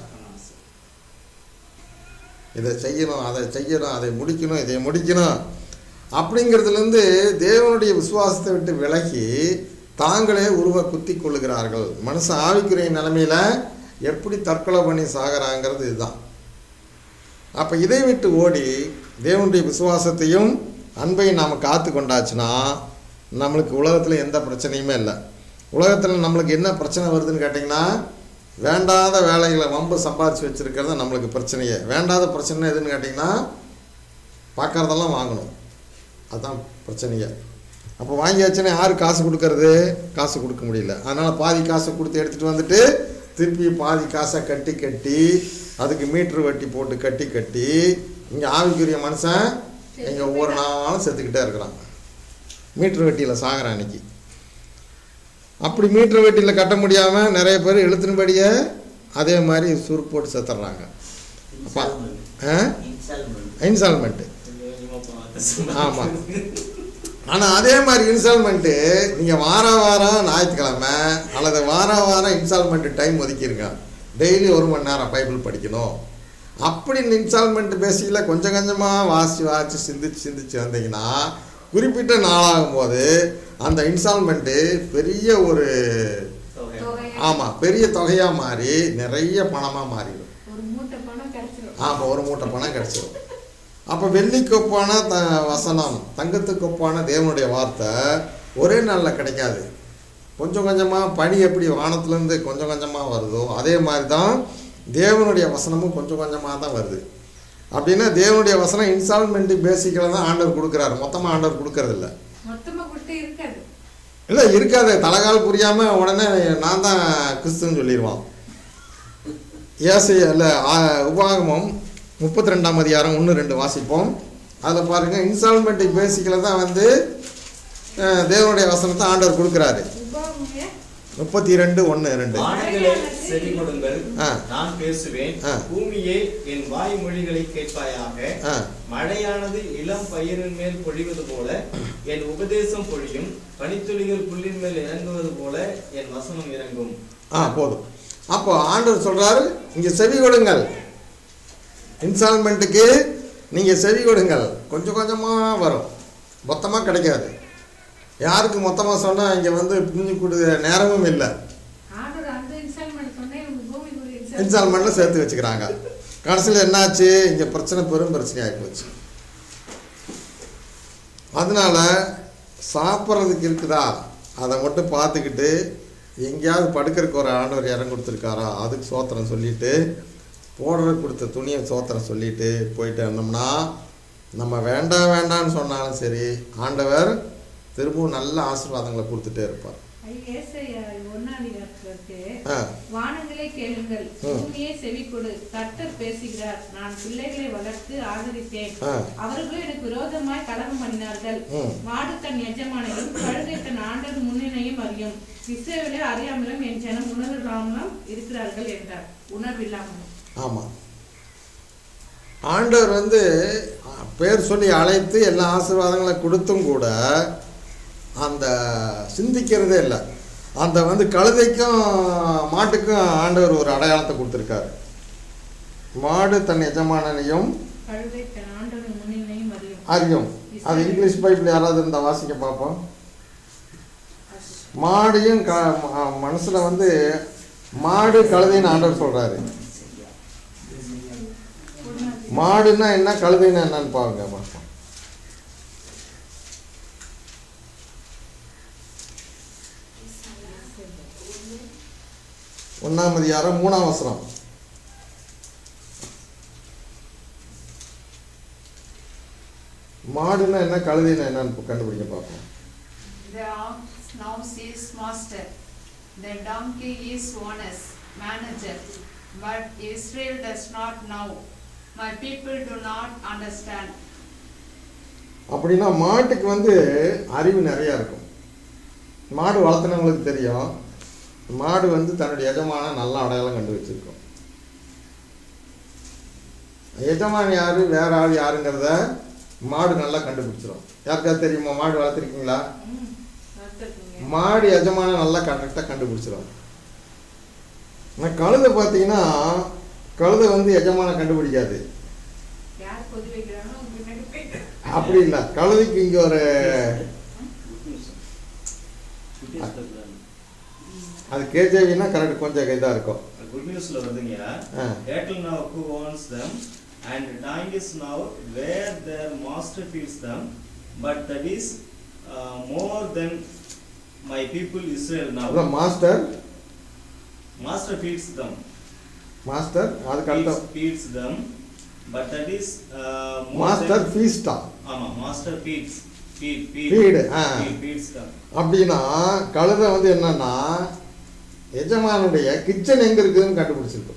இதை செய்யணும் அதை செய்யணும் அதை முடிக்கணும் இதை முடிக்கணும் அப்படிங்கிறதுலேருந்து தேவனுடைய விசுவாசத்தை விட்டு விலகி தாங்களே உருவ குத்தி கொள்ளுகிறார்கள் மனுஷன் ஆவிக்குரிய நிலைமையில் எப்படி தற்கொலை பண்ணி சாகுறாங்கிறது இதுதான் அப்போ இதை விட்டு ஓடி தேவனுடைய விசுவாசத்தையும் அன்பையும் நாம் காத்து கொண்டாச்சுன்னா நம்மளுக்கு உலகத்தில் எந்த பிரச்சனையுமே இல்லை உலகத்தில் நம்மளுக்கு என்ன பிரச்சனை வருதுன்னு கேட்டிங்கன்னா வேண்டாத வேலைகளை வம்பு சம்பாதிச்சு வச்சுருக்கிறது நம்மளுக்கு பிரச்சனையே வேண்டாத பிரச்சனை எதுன்னு கேட்டிங்கன்னா பார்க்குறதெல்லாம் வாங்கணும் அதுதான் பிரச்சனையே அப்போ வாங்கியாச்சுன்னா யார் காசு கொடுக்கறது காசு கொடுக்க முடியல அதனால் பாதி காசை கொடுத்து எடுத்துகிட்டு வந்துட்டு திருப்பி பாதி காசை கட்டி கட்டி அதுக்கு மீட்ரு வட்டி போட்டு கட்டி கட்டி இங்கே ஆவிக்குரிய மனுஷன் இங்கே ஒவ்வொரு நாளும் செத்துக்கிட்டே இருக்கிறான் மீட்ரு வட்டியில் சாகிறான் இன்னைக்கு அப்படி மீட்ரு வட்டியில் கட்ட முடியாமல் நிறைய பேர் எழுத்தின்படியே அதே மாதிரி சுருக்கு போட்டு செத்துடுறாங்க அப்பா ஆ இன்ஸ்டால்மெண்ட்டு ஆமாம் ஆனால் அதே மாதிரி இன்ஸ்டால்மெண்ட்டு நீங்கள் வார வாரம் ஞாயிற்றுக்கிழமை அல்லது வார வாரம் இன்ஸ்டால்மெண்ட்டு டைம் ஒதுக்கிருங்க டெய்லி ஒரு மணி நேரம் பைபிள் படிக்கணும் அப்படி இன்ஸ்டால்மெண்ட் பேசிக்கில் கொஞ்சம் கொஞ்சமாக வாசித்து வாசித்து சிந்திச்சு சிந்திச்சு வந்தீங்கன்னா குறிப்பிட்ட நாளாகும் போது அந்த இன்ஸ்டால்மெண்ட்டு பெரிய ஒரு தொகையா ஆமாம் பெரிய தொகையாக மாறி நிறைய பணமாக மாறிடும் ஒரு மூட்டை பணம் கிடைச்சிரும் ஆமாம் ஒரு மூட்டை பணம் கிடச்சிடும் அப்போ வெள்ளிக்கொப்பான த வசனம் தங்கத்துக்கொப்பான தேவனுடைய வார்த்தை ஒரே நாளில் கிடைக்காது கொஞ்சம் கொஞ்சமாக பனி எப்படி வானத்துலேருந்து கொஞ்சம் கொஞ்சமாக வருதோ அதே மாதிரி தான் தேவனுடைய வசனமும் கொஞ்சம் கொஞ்சமாக தான் வருது அப்படின்னா தேவனுடைய வசனம் இன்ஸ்டால்மெண்ட் பேசிக்கில் தான் ஆண்டவர் கொடுக்குறாரு மொத்தமாக ஆண்டவர் கொடுக்கறதில்ல மொத்தமா கொடுத்து இருக்காது இல்லை இருக்காது தலைகால் புரியாமல் உடனே நான் தான் கிறிஸ்துன்னு சொல்லிடுவான் ஏசை இல்லை உபாகமம் முப்பத்தி ரெண்டாம் அதிகாரம் ஒன்று ரெண்டு வாசிப்போம் அதில் பாருங்கள் இன்ஸ்டால்மெண்ட் பேசிக்கில் தான் வந்து அஹ், தேவனுடைய வசனத்தை ஆண்டவர் கொடுக்குறாரு உபாகமே முப்பத்தி ரெண்டு ஒன்று ரெண்டு வானங்களே செவி கொடுங்கள் ஆ. நான் பேசுவேன் ஆ. பூமியே என் வாய்மொழிகளை கேட்பாயாக ஆ மழையானது இளம் பயிரின் மேல் பொழிவது போல என் உபதேசம் பொழியும் பனித்துளிகள் புல்லின் மேல் இறங்குவது போல என் வசனம் இறங்கும் ஆ போதும் அப்போ ஆண்டவர் சொல்றாரு இங்கே செவி கொடுங்கள் இன்ஸ்டால்மெண்ட்டுக்கு நீங்கள் செவி கொடுங்கள் கொஞ்சம் கொஞ்சமாக வரும் மொத்தமாக கிடைக்காது யாருக்கு மொத்தமாக சொன்னால் இங்கே வந்து புரிஞ்சு கொடுக்க நேரமும் இல்லை ஆர்டர் அந்த இன்ஸ்டால்மெண்ட் சொன்னேன் இவங்க பூமிக்குரிய installment. இன்ஸ்டால்மெண்ட்டில் சேர்த்து வச்சுக்கிறாங்க கடைசியில் என்னாச்சு இங்கே பிரச்சனை பெரும் பிரச்சனையாகி போச்சு அதனால சாப்பிட்றதுக்கு இருக்குதா அதை மட்டும் பார்த்துக்கிட்டு எங்கேயாவது படுக்கிறதுக்கு ஒரு ஆண்டவர் இடம் கொடுத்துருக்காரா அதுக்கு சோத்திரம் சொல்லிட்டு போடுறதுக்கு கொடுத்த துணியை சோத்திரம் சொல்லிட்டு போயிட்டு இருந்தோம்னா நம்ம வேண்டாம் வேண்டாம்னு சொன்னாலும் சரி ஆண்டவர் திரும்பவும் நல்ல ஆசீர்வாதங்களை கொடுத்துட்டே இருப்பார் ஐ, ஏசாயா ஒண்ணாம் அதிகாரத்துல இருக்கு ஆ வானங்களே கேளுங்கள் ம். பூமியே செவி கொடு கர்த்தர் பேசுகிறார் நான் பிள்ளைகளை வளர்த்து ஆதரித்தேன் ஆ. அவர்களும் எனக்கு விரோதமாய் கலகம் பண்ணினார்கள் ம். மாடு தன் எஜமானையும் கழுதை தன் ஆண்டர் முன்னினையும் அறியும் இஸ்ரவேலை அறியாமலும் என் ஜனம் உணர்வில்லாமலும் இருக்கிறார்கள் என்றார் உணர்வில்லாமலும் ஆமாம் ஆண்டவர் வந்து அஹ், பேர் சொல்லி அழைத்து எல்லா ஆசீர்வாதங்களை கொடுத்தும் கூட அந்த சிந்திக்கிறதே இல்லை அந்த வந்து கழுதைக்கும் மாட்டுக்கும் ஆண்டவர் ஒரு அடையாளத்தை கொடுத்துருக்காரு மாடு தன் எஜமானனையும் கழுதை தன் ஆண்டரின் முன்னினையும் அறியும் அறியும் அது இங்கிலீஷ் பைபிள் யாராவது இருந்தால் வாசிக்க பார்ப்போம் மாடையும் க ம- மனசுல வந்து மாடு கழுதைன்னு ஆண்டவர் சொல்றாரு மாடுன்னா என்ன கழுதைன்னா என்னன்னு பாருங்க பார்ப்போம் ஒன்னாம் அதிகாரம் மூணாம் வசனம் மாடுன்னா என்ன கழுதைன்னா என்னன்னு கண்டுபிடிக்க பார்ப்போம் The ox now says master. The donkey is owners, manager. But Israel does not know. My people do not understand. அப்படின்னா மாட்டுக்கு வந்து அறிவு நிறையா இருக்கும் மாடு வளர்த்துனவங்களுக்கு தெரியும் மாடு வந்து தன்னுடைய எஜமான நல்ல அடையாளம் கண்டு வச்சிருக்கும் எஜமான் யாரு வேற ஆள் யாருங்கிறத மாடு நல்லா கண்டுபிடிச்சிரும் யாருக்காவது தெரியுமா மாடு வளர்த்துருக்கீங்களா ம், வளர்த்திருக்கீங்க. மாடு எஜமான நல்லா கரெக்டாக கண்டுபிடிச்சிரும் ஆனால் கழுதை பார்த்தீங்கன்னா கழுதை வந்து எஜமான கண்டுபிடிக்காது யார் கொதி வைக்கிறாங்களோ அவங்க பின்னாடி போயிட்டு அப்படி இல்லை கழுதைக்கு இங்கே ஒரு அது கேஜேவின்னா கரெக்ட் கொஞ்சம் இதாக இருக்கும் குட் நியூஸ்ல வருதுங்க ஆ. cattle now who owns them and donkeys now where their master feeds them but that is uh, more than my people Israel now அதான் master master feeds them master அதுக்கு feeds, அடுத்த feeds them but that is uh, more master than, ஃபீஸ்டா ஆமா master feeds feed feed Feed, ஆ. feed, feeds them அப்படின்னா கழுதை வந்து என்னன்னா எஜமானுடைய கிச்சன் எங்க இருக்குதுன்னு கண்டுபிடிச்சிருக்கும்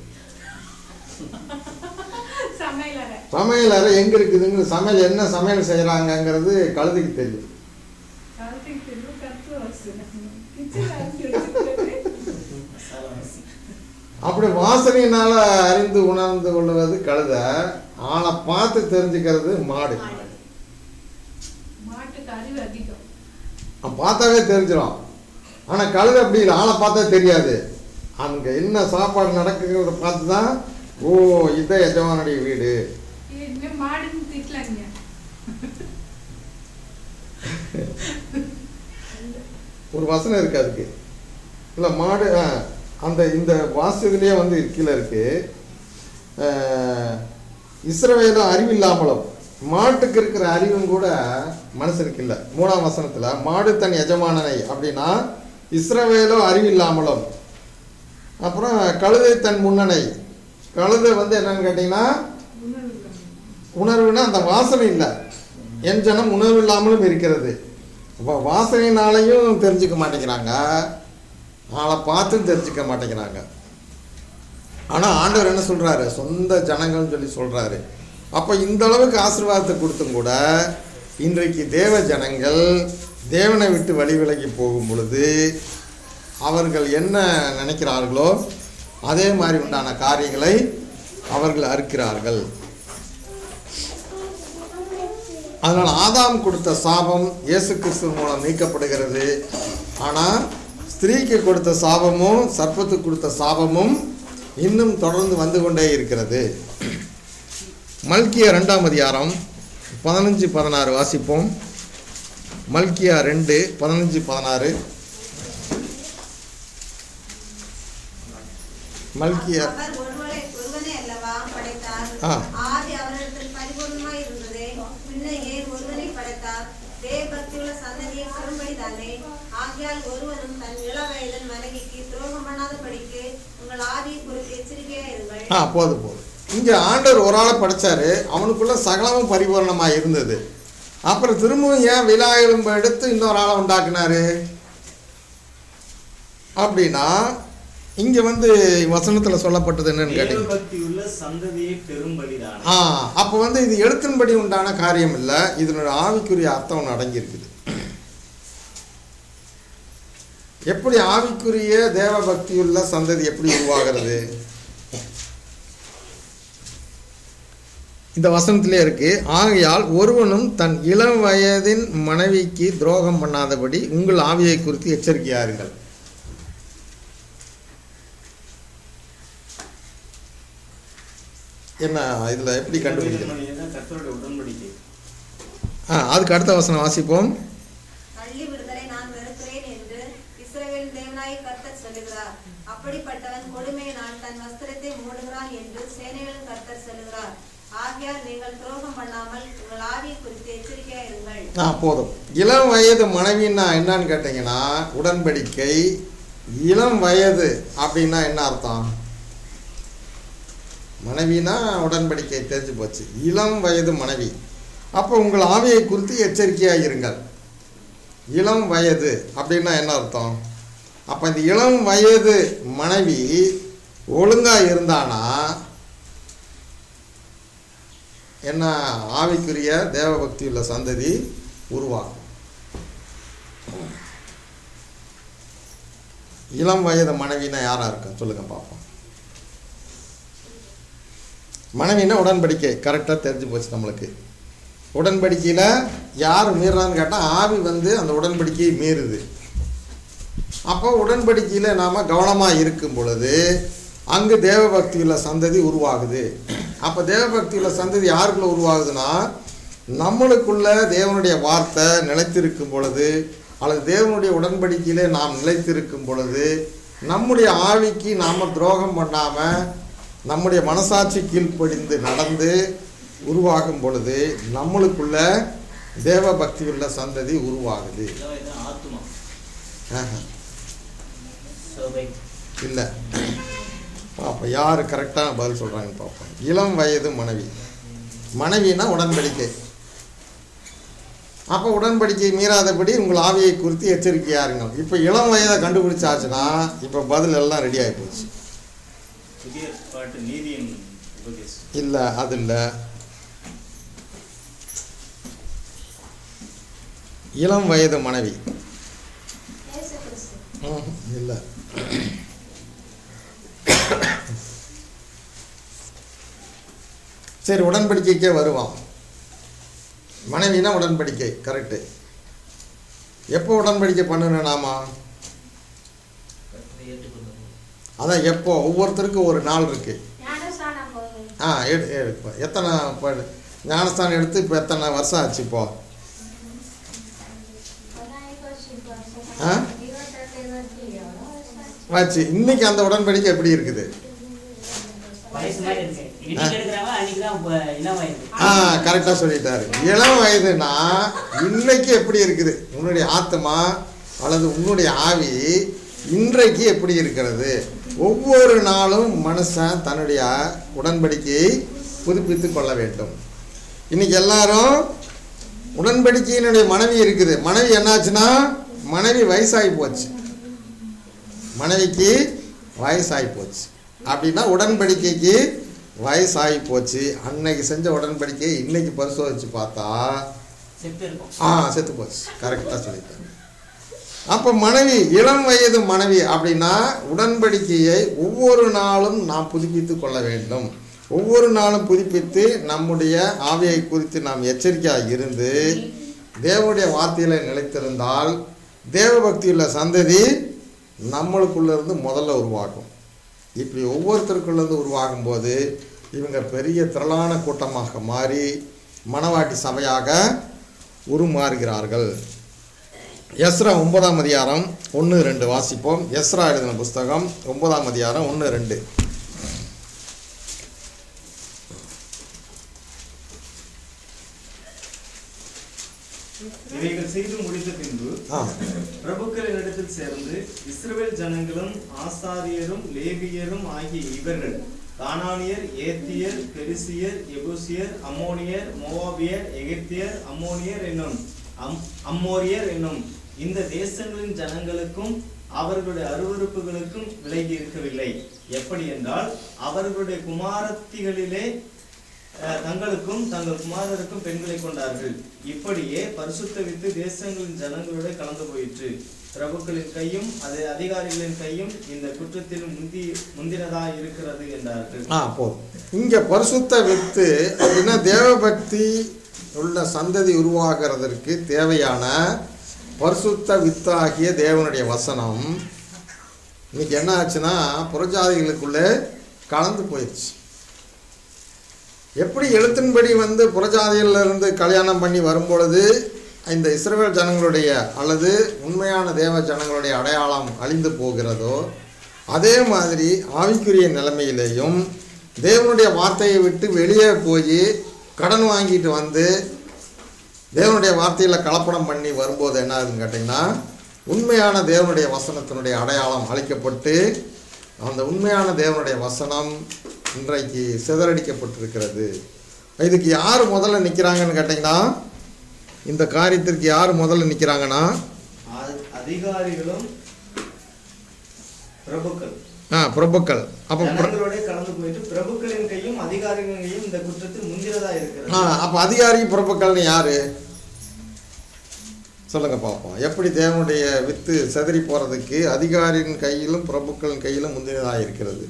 சமையலறை சமையல் அறை எங்க இருக்குதுன்னு சமையல் என்ன சமையல் செய்யறாங்கங்கிறது கழுதைக்கு தெரியும் கழுதைக்கு தெரியும் கருத்து வாசனை கிச்சன் அரிசி வச்சிருக்காரு மசாலா வாசி. அப்படி வாசனையினால அறிந்து உணர்ந்து கொள்வது கழுதை ஆளை பார்த்து தெரிஞ்சுக்கிறது மாடு மாட்டுக்கு அறிவு அதிகம் அவன் பார்த்தாவே தெரிஞ்சிடும் ஆனால் கழுதை அப்படி இல்லை ஆளை பார்த்தா தெரியாது அங்கே என்ன சாப்பாடு நடக்குங்கிறத பார்த்து தான் ஓ இதான் எஜமானுடைய வீடு இனிமே மாடுன்னு திட்டலாங்க ஒரு வசனம் இருக்கு அதுக்கு இல்லை மாடு ஆ, அந்த இந்த வாசகத்திலேயே வந்து கீழே இருக்கு இஸ்ரவேலும் அறிவில்லாமலும் மாட்டுக்கு இருக்கிற அறிவும் கூட மனுஷனுக்கு இல்லை மூணாம் வசனத்தில் மாடு தன் எஜமானனை அப்படின்னா இஸ்ரவேலோ அறிவில்லாமலும் அப்புறம் கழுதை தன் முன்னனை கழுதை வந்து என்னன்னு கேட்டிங்கன்னா உணர்வுனா அந்த வாசனை இல்லை என் ஜனம் உணர்வு இல்லாமலும் இருக்கிறது அப்போ வாசனைனாலையும் தெரிஞ்சுக்க மாட்டேங்கிறாங்க ஆளை பார்த்தும் தெரிஞ்சுக்க மாட்டேங்கிறாங்க ஆனால் ஆண்டவர் என்ன சொல்கிறாரு சொந்த ஜனங்கள்னு சொல்லி சொல்கிறாரு அப்போ இந்த அளவுக்கு ஆசீர்வாதத்தை கொடுத்தும் கூட இன்றைக்கு தேவ ஜனங்கள் தேவனை விட்டு வழி விலகி போகும் பொழுது அவர்கள் என்ன நினைக்கிறார்களோ அதே மாதிரி உண்டான காரியங்களை அவர்கள் அறுக்கிறார்கள் அதனால் ஆதாம் கொடுத்த சாபம் இயேசு கிறிஸ்து மூலம் நீக்கப்படுகிறது ஆனால் ஸ்திரீக்கு கொடுத்த சாபமும் சர்ப்பத்துக்கு கொடுத்த சாபமும் இன்னும் தொடர்ந்து வந்து கொண்டே இருக்கிறது மல்கியா ரெண்டாம் அதிகாரம் பதினஞ்சு பதினாறு வாசிப்போம் மல்கியா ரெண்டு பதினஞ்சு பதினாறு மல்கியா அவர் ஒருவரை ஒருவனே அல்லவா படைத்தார் ஆ. ஆதி அவரிடத்தில் பரிபூர்ணமாய் இருந்ததே பின்ன ஏன் ஒருவனை படைத்தார் தேவபக்தியுள்ள சந்ததியை பெரும்படிதானே ஆகையால் ஒருவனும் தன் இள வயதின் மனைவிக்கு துரோகம் பண்ணாதபடிக்கு உங்கள் ஆவியை குறித்து எச்சரிக்கையா இருங்கள் ஆ போதும் போதும் இங்கே ஆண்டவர் ஒரு ஆளை படித்தாரு அவனுக்குள்ள சகலமும் பரிபூரணமாக இருந்தது அப்புறம் திரும்பவும் ஏன் விழா எலும்பு எடுத்து இன்னொரு ஆளை உண்டாக்குனாரு அப்படின்னா இங்கே வந்து வசனத்தில் சொல்லப்பட்டது என்னன்னு கேட்டீங்க தேவபக்தி உள்ள சந்ததியை பெரும்படிதான் ஆ அப்போ வந்து இது எழுத்தின்படி உண்டான காரியம் இல்லை இதனோட ஆவிக்குரிய அர்த்தம் ஒன்று அடங்கியிருக்குது எப்படி ஆவிக்குரிய தேவ பக்தியுள்ள சந்ததி எப்படி உருவாகிறது இந்த வசனத்திலே இருக்கு ஆகையால் ஒருவனும் தன் இளம் வயதின் மனைவிக்கு துரோகம் பண்ணாதபடி உங்கள் ஆவியை குறித்து எச்சரிக்கையா இருங்கள் என்ன இதில் எப்படி கண்டுபிடிக்கணும் கர்த்தருடைய உடன்படிக்கை ஆ அதுக்கு அடுத்த வசனம் வாசிப்போம் தள்ளி விடுதலை நான் வெறுக்கிறேன் என்று இஸ்ரவேல் தேவனாய் கர்த்தர் சொல்லுகிறார் அப்படிப்பட்டவன் கொடுமையினால் தன் வஸ்திரத்தை மூடுகிறான் என்று சேனைகளின் கர்த்தர் சொல்லுகிறார் ஆகையால் நீங்கள் துரோகம் பண்ணாமல் உங்கள் ஆவியை குறித்து எச்சரிக்கையா இருங்கள் ஆ போதும் இளம் வயது மனைவின்னா என்னன்னு கேட்டிங்கன்னா உடன்படிக்கை இளம் வயது அப்படின்னா என்ன அர்த்தம் மனைவினா உடன்படிக்கை தெரிஞ்சு போச்சு இளம் வயது மனைவி அப்போ உங்கள் ஆவியை குறித்து எச்சரிக்கையாக இருங்கள் இளம் வயது அப்படின்னா என்ன அர்த்தம் அப்போ இந்த இளம் வயது மனைவி ஒழுங்காக இருந்தானா என்ன ஆவிக்குரிய தேவபக்தி உள்ள சந்ததி உருவாகும் இளம் வயது மனைவினா யாரா இருக்கும் சொல்லுங்க பார்ப்போம் மனைவினா உடன்படிக்கை கரெக்டாக தெரிஞ்சு போச்சு நம்மளுக்கு உடன்படிக்கையில் யார் மீறுறான்னு கேட்டால் ஆவி வந்து அந்த உடன்படிக்கையை மீறுது அப்போ உடன்படிக்கையில் நாம் கவனமாக இருக்கும் பொழுது அங்கு தேவபக்தி உள்ள சந்ததி உருவாகுது அப்போ தேவபக்தி உள்ள சந்ததி யாருக்குள்ள உருவாகுதுன்னா நம்மளுக்குள்ள தேவனுடைய வார்த்தை நிலைத்திருக்கும் பொழுது அல்லது தேவனுடைய உடன்படிக்கையிலே நாம் நிலைத்திருக்கும் பொழுது நம்முடைய ஆவிக்கு நாம் துரோகம் பண்ணாமல் நம்முடைய மனசாட்சி கீழ்ப்படிந்து நடந்து உருவாகும் பொழுது நம்மளுக்குள்ள தேவபக்தி உள்ள சந்ததி உருவாகுது இதான் இது ஆத்துமா ஆஹா. சபை இல்லை பார்ப்போம் யார் கரெக்டான பதில் சொல்கிறாங்கன்னு பார்ப்போம் இளம் வயது மனைவி மனைவினா உடன்படிக்கை அப்போ உடன்படிக்கை மீறாதபடி உங்கள் ஆவியை குறித்து எச்சரிக்கையாக இருங்கள் இப்போ இளம் வயதை கண்டுபிடிச்சாச்சுன்னா இப்போ பதில் எல்லாம் ரெடி ஆகி போச்சு புதிய பாட்டு நீதியின் உபதேசம் இல்லை அது இல்லை இளம் வயது மனைவி இயேசு கிறிஸ்து ம், இல்லை சரி உடன்படிக்கைக்கே வருவான் மனைவினா உடன்படிக்கை கரெக்டு எப்போ உடன்படிக்கை பண்ணணும் நாமா கர்த்தரை ஏற்றுக்கொள்ளும் அதான் எப்போ ஒவ்வொருத்தருக்கும் ஒரு நாள் இருக்குது ஞானஸ்நானம் போது ஆ எடு எடுப்பா எத்தனை இப்போ ஞானஸ்தானம் எடுத்து இப்போ எத்தனை வருஷம் ஆச்சு இப்போ ஆ? இருபத்தெட்டு இருபத்தி ஏழு ஆச்சு இன்னைக்கு அந்த உடன்படிக்கை எப்படி இருக்குது வயசு மாதிரி இருக்கு இன்னைக்கு எடுக்கிறவங்க அன்னைக்கு தான் இப்ப இளம் வயது ஆ கரெக்டாக சொல்லிட்டாரு இளம் வயதுனா இன்னைக்கு எப்படி இருக்குது உன்னுடைய ஆத்மா அல்லது உன்னுடைய ஆவி இன்றைக்கு எப்படி இருக்கிறது ஒவ்வொரு நாளும் மனுஷன் தன்னுடைய உடன்படிக்கையை புதுப்பித்து கொள்ள வேண்டும் இன்னைக்கு எல்லாரும் உடன்படிக்கையினுடைய மனைவி இருக்குது மனைவி என்னாச்சுன்னா மனைவி வயசாகி போச்சு மனைவிக்கு வயசாகி போச்சு அப்படின்னா உடன்படிக்கைக்கு வயசாகி போச்சு அன்னைக்கு செஞ்ச உடன்படிக்கை இன்னைக்கு பரிசோதிச்சு பார்த்தா செத்து இருக்கும் ஆ செத்து போச்சு கரெக்டாக சொல்லிட்டேன் அப்போ மனைவி இளம் வயது மனைவி அப்படின்னா உடன்படிக்கையை ஒவ்வொரு நாளும் நாம் புதுப்பித்து கொள்ள வேண்டும் ஒவ்வொரு நாளும் புதுப்பித்து நம்முடைய ஆவியை குறித்து நாம் எச்சரிக்கையாக இருந்து தேவனுடைய வார்த்தையில நிலைத்திருந்தால் தேவ பக்தியுள்ள சந்ததி நம்மளுக்குள்ள இருந்து முதல்ல உருவாகும் இப்படி ஒவ்வொருத்தருக்குள்ளேருந்து உருவாகும் போது இவங்க பெரிய திரளான கூட்டமாக மாறி மணவாட்டி சபையாக உருமாறுகிறார்கள் எஸ்ரா ஒன்பதாம் அதிகாரம் ஒன்று ரெண்டு வாசிப்போம் எஸ்ரா எழுதின புஸ்தகம் ஒன்பதாம் அதிகாரம் ஒன்று ரெண்டு இவைகள் செய்து முடித்த பின்பு ஆ பிரபுக்களிடத்தில் சேர்ந்து இஸ்ரவேல் ஜனங்களும் ஆசாரியரும் லேவியரும் ஆகிய இவர்கள் கானானியர் ஏத்தியர் பெரிசியர் எபூசியர் அம்மோனியர் மோவாபியர் எகிப்தியர் அம்மோனியர் என்னும் அம் அம்மோரியர் என்னும் இந்த தேசங்களின் ஜனங்களுக்கும் அவர்களுடைய அருவருப்புகளுக்கும் விலகி இருக்கவில்லை எப்படி என்றால் அவர்களுடைய குமாரத்திகளிலே அஹ், தங்களுக்கும் தங்கள் குமாரருக்கும் பெண்களை கொண்டார்கள் இப்படியே பரிசுத்த வித்து தேசங்களின் ஜனங்களோட கலந்து போயிற்று பிரபுக்களின் கையும் அது அதிகாரிகளின் கையும் இந்த குற்றத்தில் முந்தி முந்தினதா இருக்கிறது என்றார்கள் ஆ போதும் இங்கே பரிசுத்த வித்து அப்படின்னா தேவபக்தி உள்ள சந்ததி உருவாகிறதற்கு தேவையான பரிசுத்த வித்தாகிய தேவனுடைய வசனம் இன்னைக்கு என்ன ஆச்சுன்னா புறஜாதிகளுக்குள்ளே கலந்து போயிடுச்சு எப்படி எழுத்தின்படி வந்து புறஜாதியில இருந்து கல்யாணம் பண்ணி வரும்பொழுது இந்த இஸ்ரவேல் ஜனங்களுடைய அல்லது உண்மையான தேவ ஜனங்களுடைய அடையாளம் அழிந்து போகிறதோ அதே மாதிரி ஆவிக்குரிய நிலைமையிலேயும் தேவனுடைய வார்த்தையை விட்டு வெளியே போய் கடன் வாங்கிட்டு வந்து தேவனுடைய வார்த்தையில் கலப்படம் பண்ணி வரும்போது என்ன ஆகுதுன்னு கேட்டிங்கன்னா உண்மையான தேவனுடைய வசனத்தினுடைய அடையாளம் அழிக்கப்பட்டு அந்த உண்மையான தேவனுடைய வசனம் இன்றைக்கு சிதறடிக்கப்பட்டிருக்கிறது இதுக்கு யார் முதல்ல நிற்கிறாங்கன்னு கேட்டிங்கன்னா இந்த காரியத்திற்கு யார் முதல்ல நிற்கிறாங்கன்னா அ- அதிகாரிகளும் பிரபுக்கள் ஆ பிரபுக்கள் அப்போ பிர- ஜனங்களோட கலந்து போயிட்டு பிரபுக்களின் கையும் அதிகாரிகளின் கையும் இந்த குற்றத்தில் முந்தினதா ஆ இருக்கிறது அப்போ அதிகாரி பிரபுக்கள்னு யாரு சொல்லுங்க பார்ப்போம் எப்படி தேவனுடைய வித்து செதறி போறதுக்கு அதிகாரியின் கையிலும் பிரபுக்களின் கையிலும் முந்தினதாக இருக்கிறது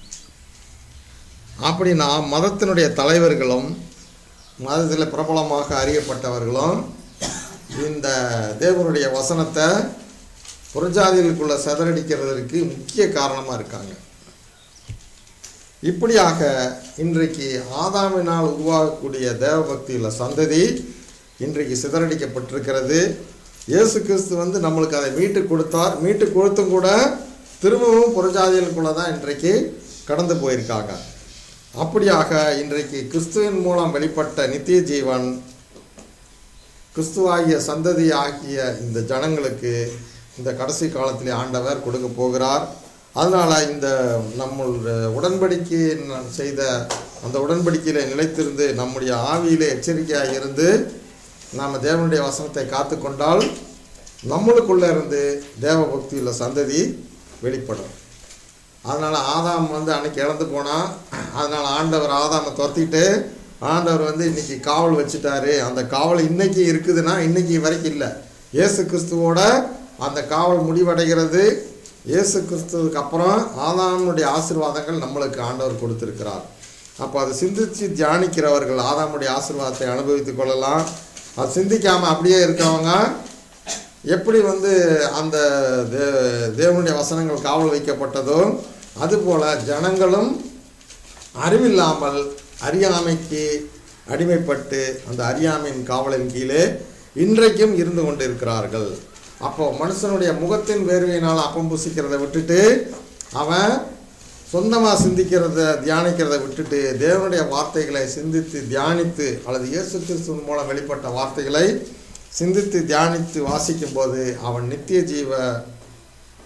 அப்படின்னா மதத்தினுடைய தலைவர்களும் மதத்தில் பிரபலமாக அறியப்பட்டவர்களும் இந்த தேவனுடைய வசனத்தை புறஜாதிகளுக்குள்ள சிதறடிக்கிறதற்கு முக்கிய காரணமாக இருக்காங்க இப்படியாக இன்றைக்கு ஆதாமினால் உருவாகக்கூடிய தேவபக்தியுள்ள சந்ததி இன்றைக்கு சிதறடிக்கப்பட்டிருக்கிறது இயேசு கிறிஸ்து வந்து நம்மளுக்கு அதை மீட்டு கொடுத்தார் மீட்டு கொடுத்தும் கூட திரும்பவும் புறஜாதிகளுக்குள்ள தான் இன்றைக்கு கடந்து போயிருக்காங்க அப்படியாக இன்றைக்கு கிறிஸ்துவின் மூலம் வெளிப்பட்ட நித்திய ஜீவன் கிறிஸ்துவாகிய சந்ததி ஆகிய இந்த ஜனங்களுக்கு இந்த கடைசி காலத்திலே ஆண்டவர் கொடுக்க போகிறார் அதனால் இந்த நம்மளுடைய உடன்படிக்கை செய்த அந்த உடன்படிக்கையில் நிலைத்திருந்து நம்முடைய ஆவியிலே எச்சரிக்கையாக இருந்து நாம் தேவனுடைய வசனத்தை காத்துக்கொண்டால் நம்மளுக்குள்ளே இருந்து தேவ பக்தியுள்ள சந்ததி வெளிப்படும் அதனால் ஆதாம் வந்து அன்னைக்கு இறந்து போனான் அதனால் ஆண்டவர் ஆதாமை துரத்திட்டு ஆண்டவர் வந்து இன்னைக்கு காவல் வச்சுட்டாரு அந்த காவல் இன்னைக்கு இருக்குதுன்னா இன்னைக்கு வரைக்கும் இல்லை இயேசு கிறிஸ்துவோட அந்த காவல் முடிவடைகிறது இயேசு கிறிஸ்துவுக்கு அப்புறம் ஆதாமுடைய ஆசீர்வாதங்கள் நம்மளுக்கு ஆண்டவர் கொடுத்திருக்கிறார் அப்போ அதை சிந்தித்து தியானிக்கிறவர்கள் ஆதாமுடைய ஆசீர்வாதத்தை அனுபவித்துக் கொள்ளலாம் அது சிந்திக்காமல் அப்படியே இருக்கவங்க எப்படி வந்து அந்த தே தேவனுடைய வசனங்கள் காவல் வைக்கப்பட்டதோ அதுபோல ஜனங்களும் அறிவில்லாமல் அறியாமைக்கு அடிமைப்பட்டு அந்த அறியாமையின் காவலின் கீழே இன்றைக்கும் இருந்து கொண்டிருக்கிறார்கள் அப்போ மனுஷனுடைய முகத்தின் வேர்வையினால் அப்பம் புசிக்கிறதை விட்டுட்டு அவன் சொந்தமாக சிந்திக்கிறத தியானிக்கிறதை விட்டுட்டு தேவனுடைய வார்த்தைகளை சிந்தித்து தியானித்து அல்லது இயேசு கிறிஸ்துவின் மூலம் வெளிப்பட்ட வார்த்தைகளை சிந்தித்து தியானித்து வாசிக்கும்போது அவன் நித்திய ஜீவ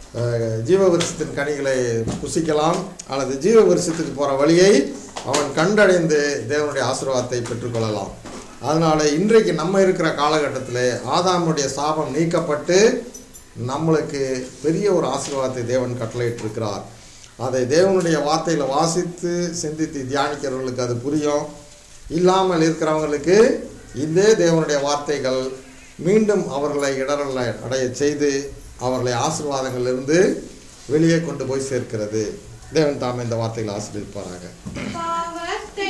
அஹ், ஜீவ விருஷத்தின் கனிகளை புசிக்கலாம் அல்லது ஜீவ விருஷத்துக்கு போகிற வழியை அவன் கண்டடைந்து தேவனுடைய ஆசீர்வாதத்தை பெற்றுக்கொள்ளலாம் அதனால் இன்றைக்கு நம்ம இருக்கிற காலகட்டத்தில் ஆதாமுடைய சாபம் நீக்கப்பட்டு நம்மளுக்கு பெரிய ஒரு ஆசீர்வாதத்தை தேவன் கட்டளையிட்டிருக்கிறார் அதை தேவனுடைய வார்த்தையில் வாசித்து சிந்தித்து தியானிக்கிறவர்களுக்கு அது புரியும் இல்லாமல் இருக்கிறவங்களுக்கு இதே தேவனுடைய வார்த்தைகள் மீண்டும் அவர்களை இடரலை அடைய செய்து அவர்களை ஆசீர்வாதங்களிலிருந்து வெளியே கொண்டு போய் சேர்க்கிறது தேவன் தாமே இந்த வார்த்தைகளை ஆசீர்வதிப்பாராக பாவத்தை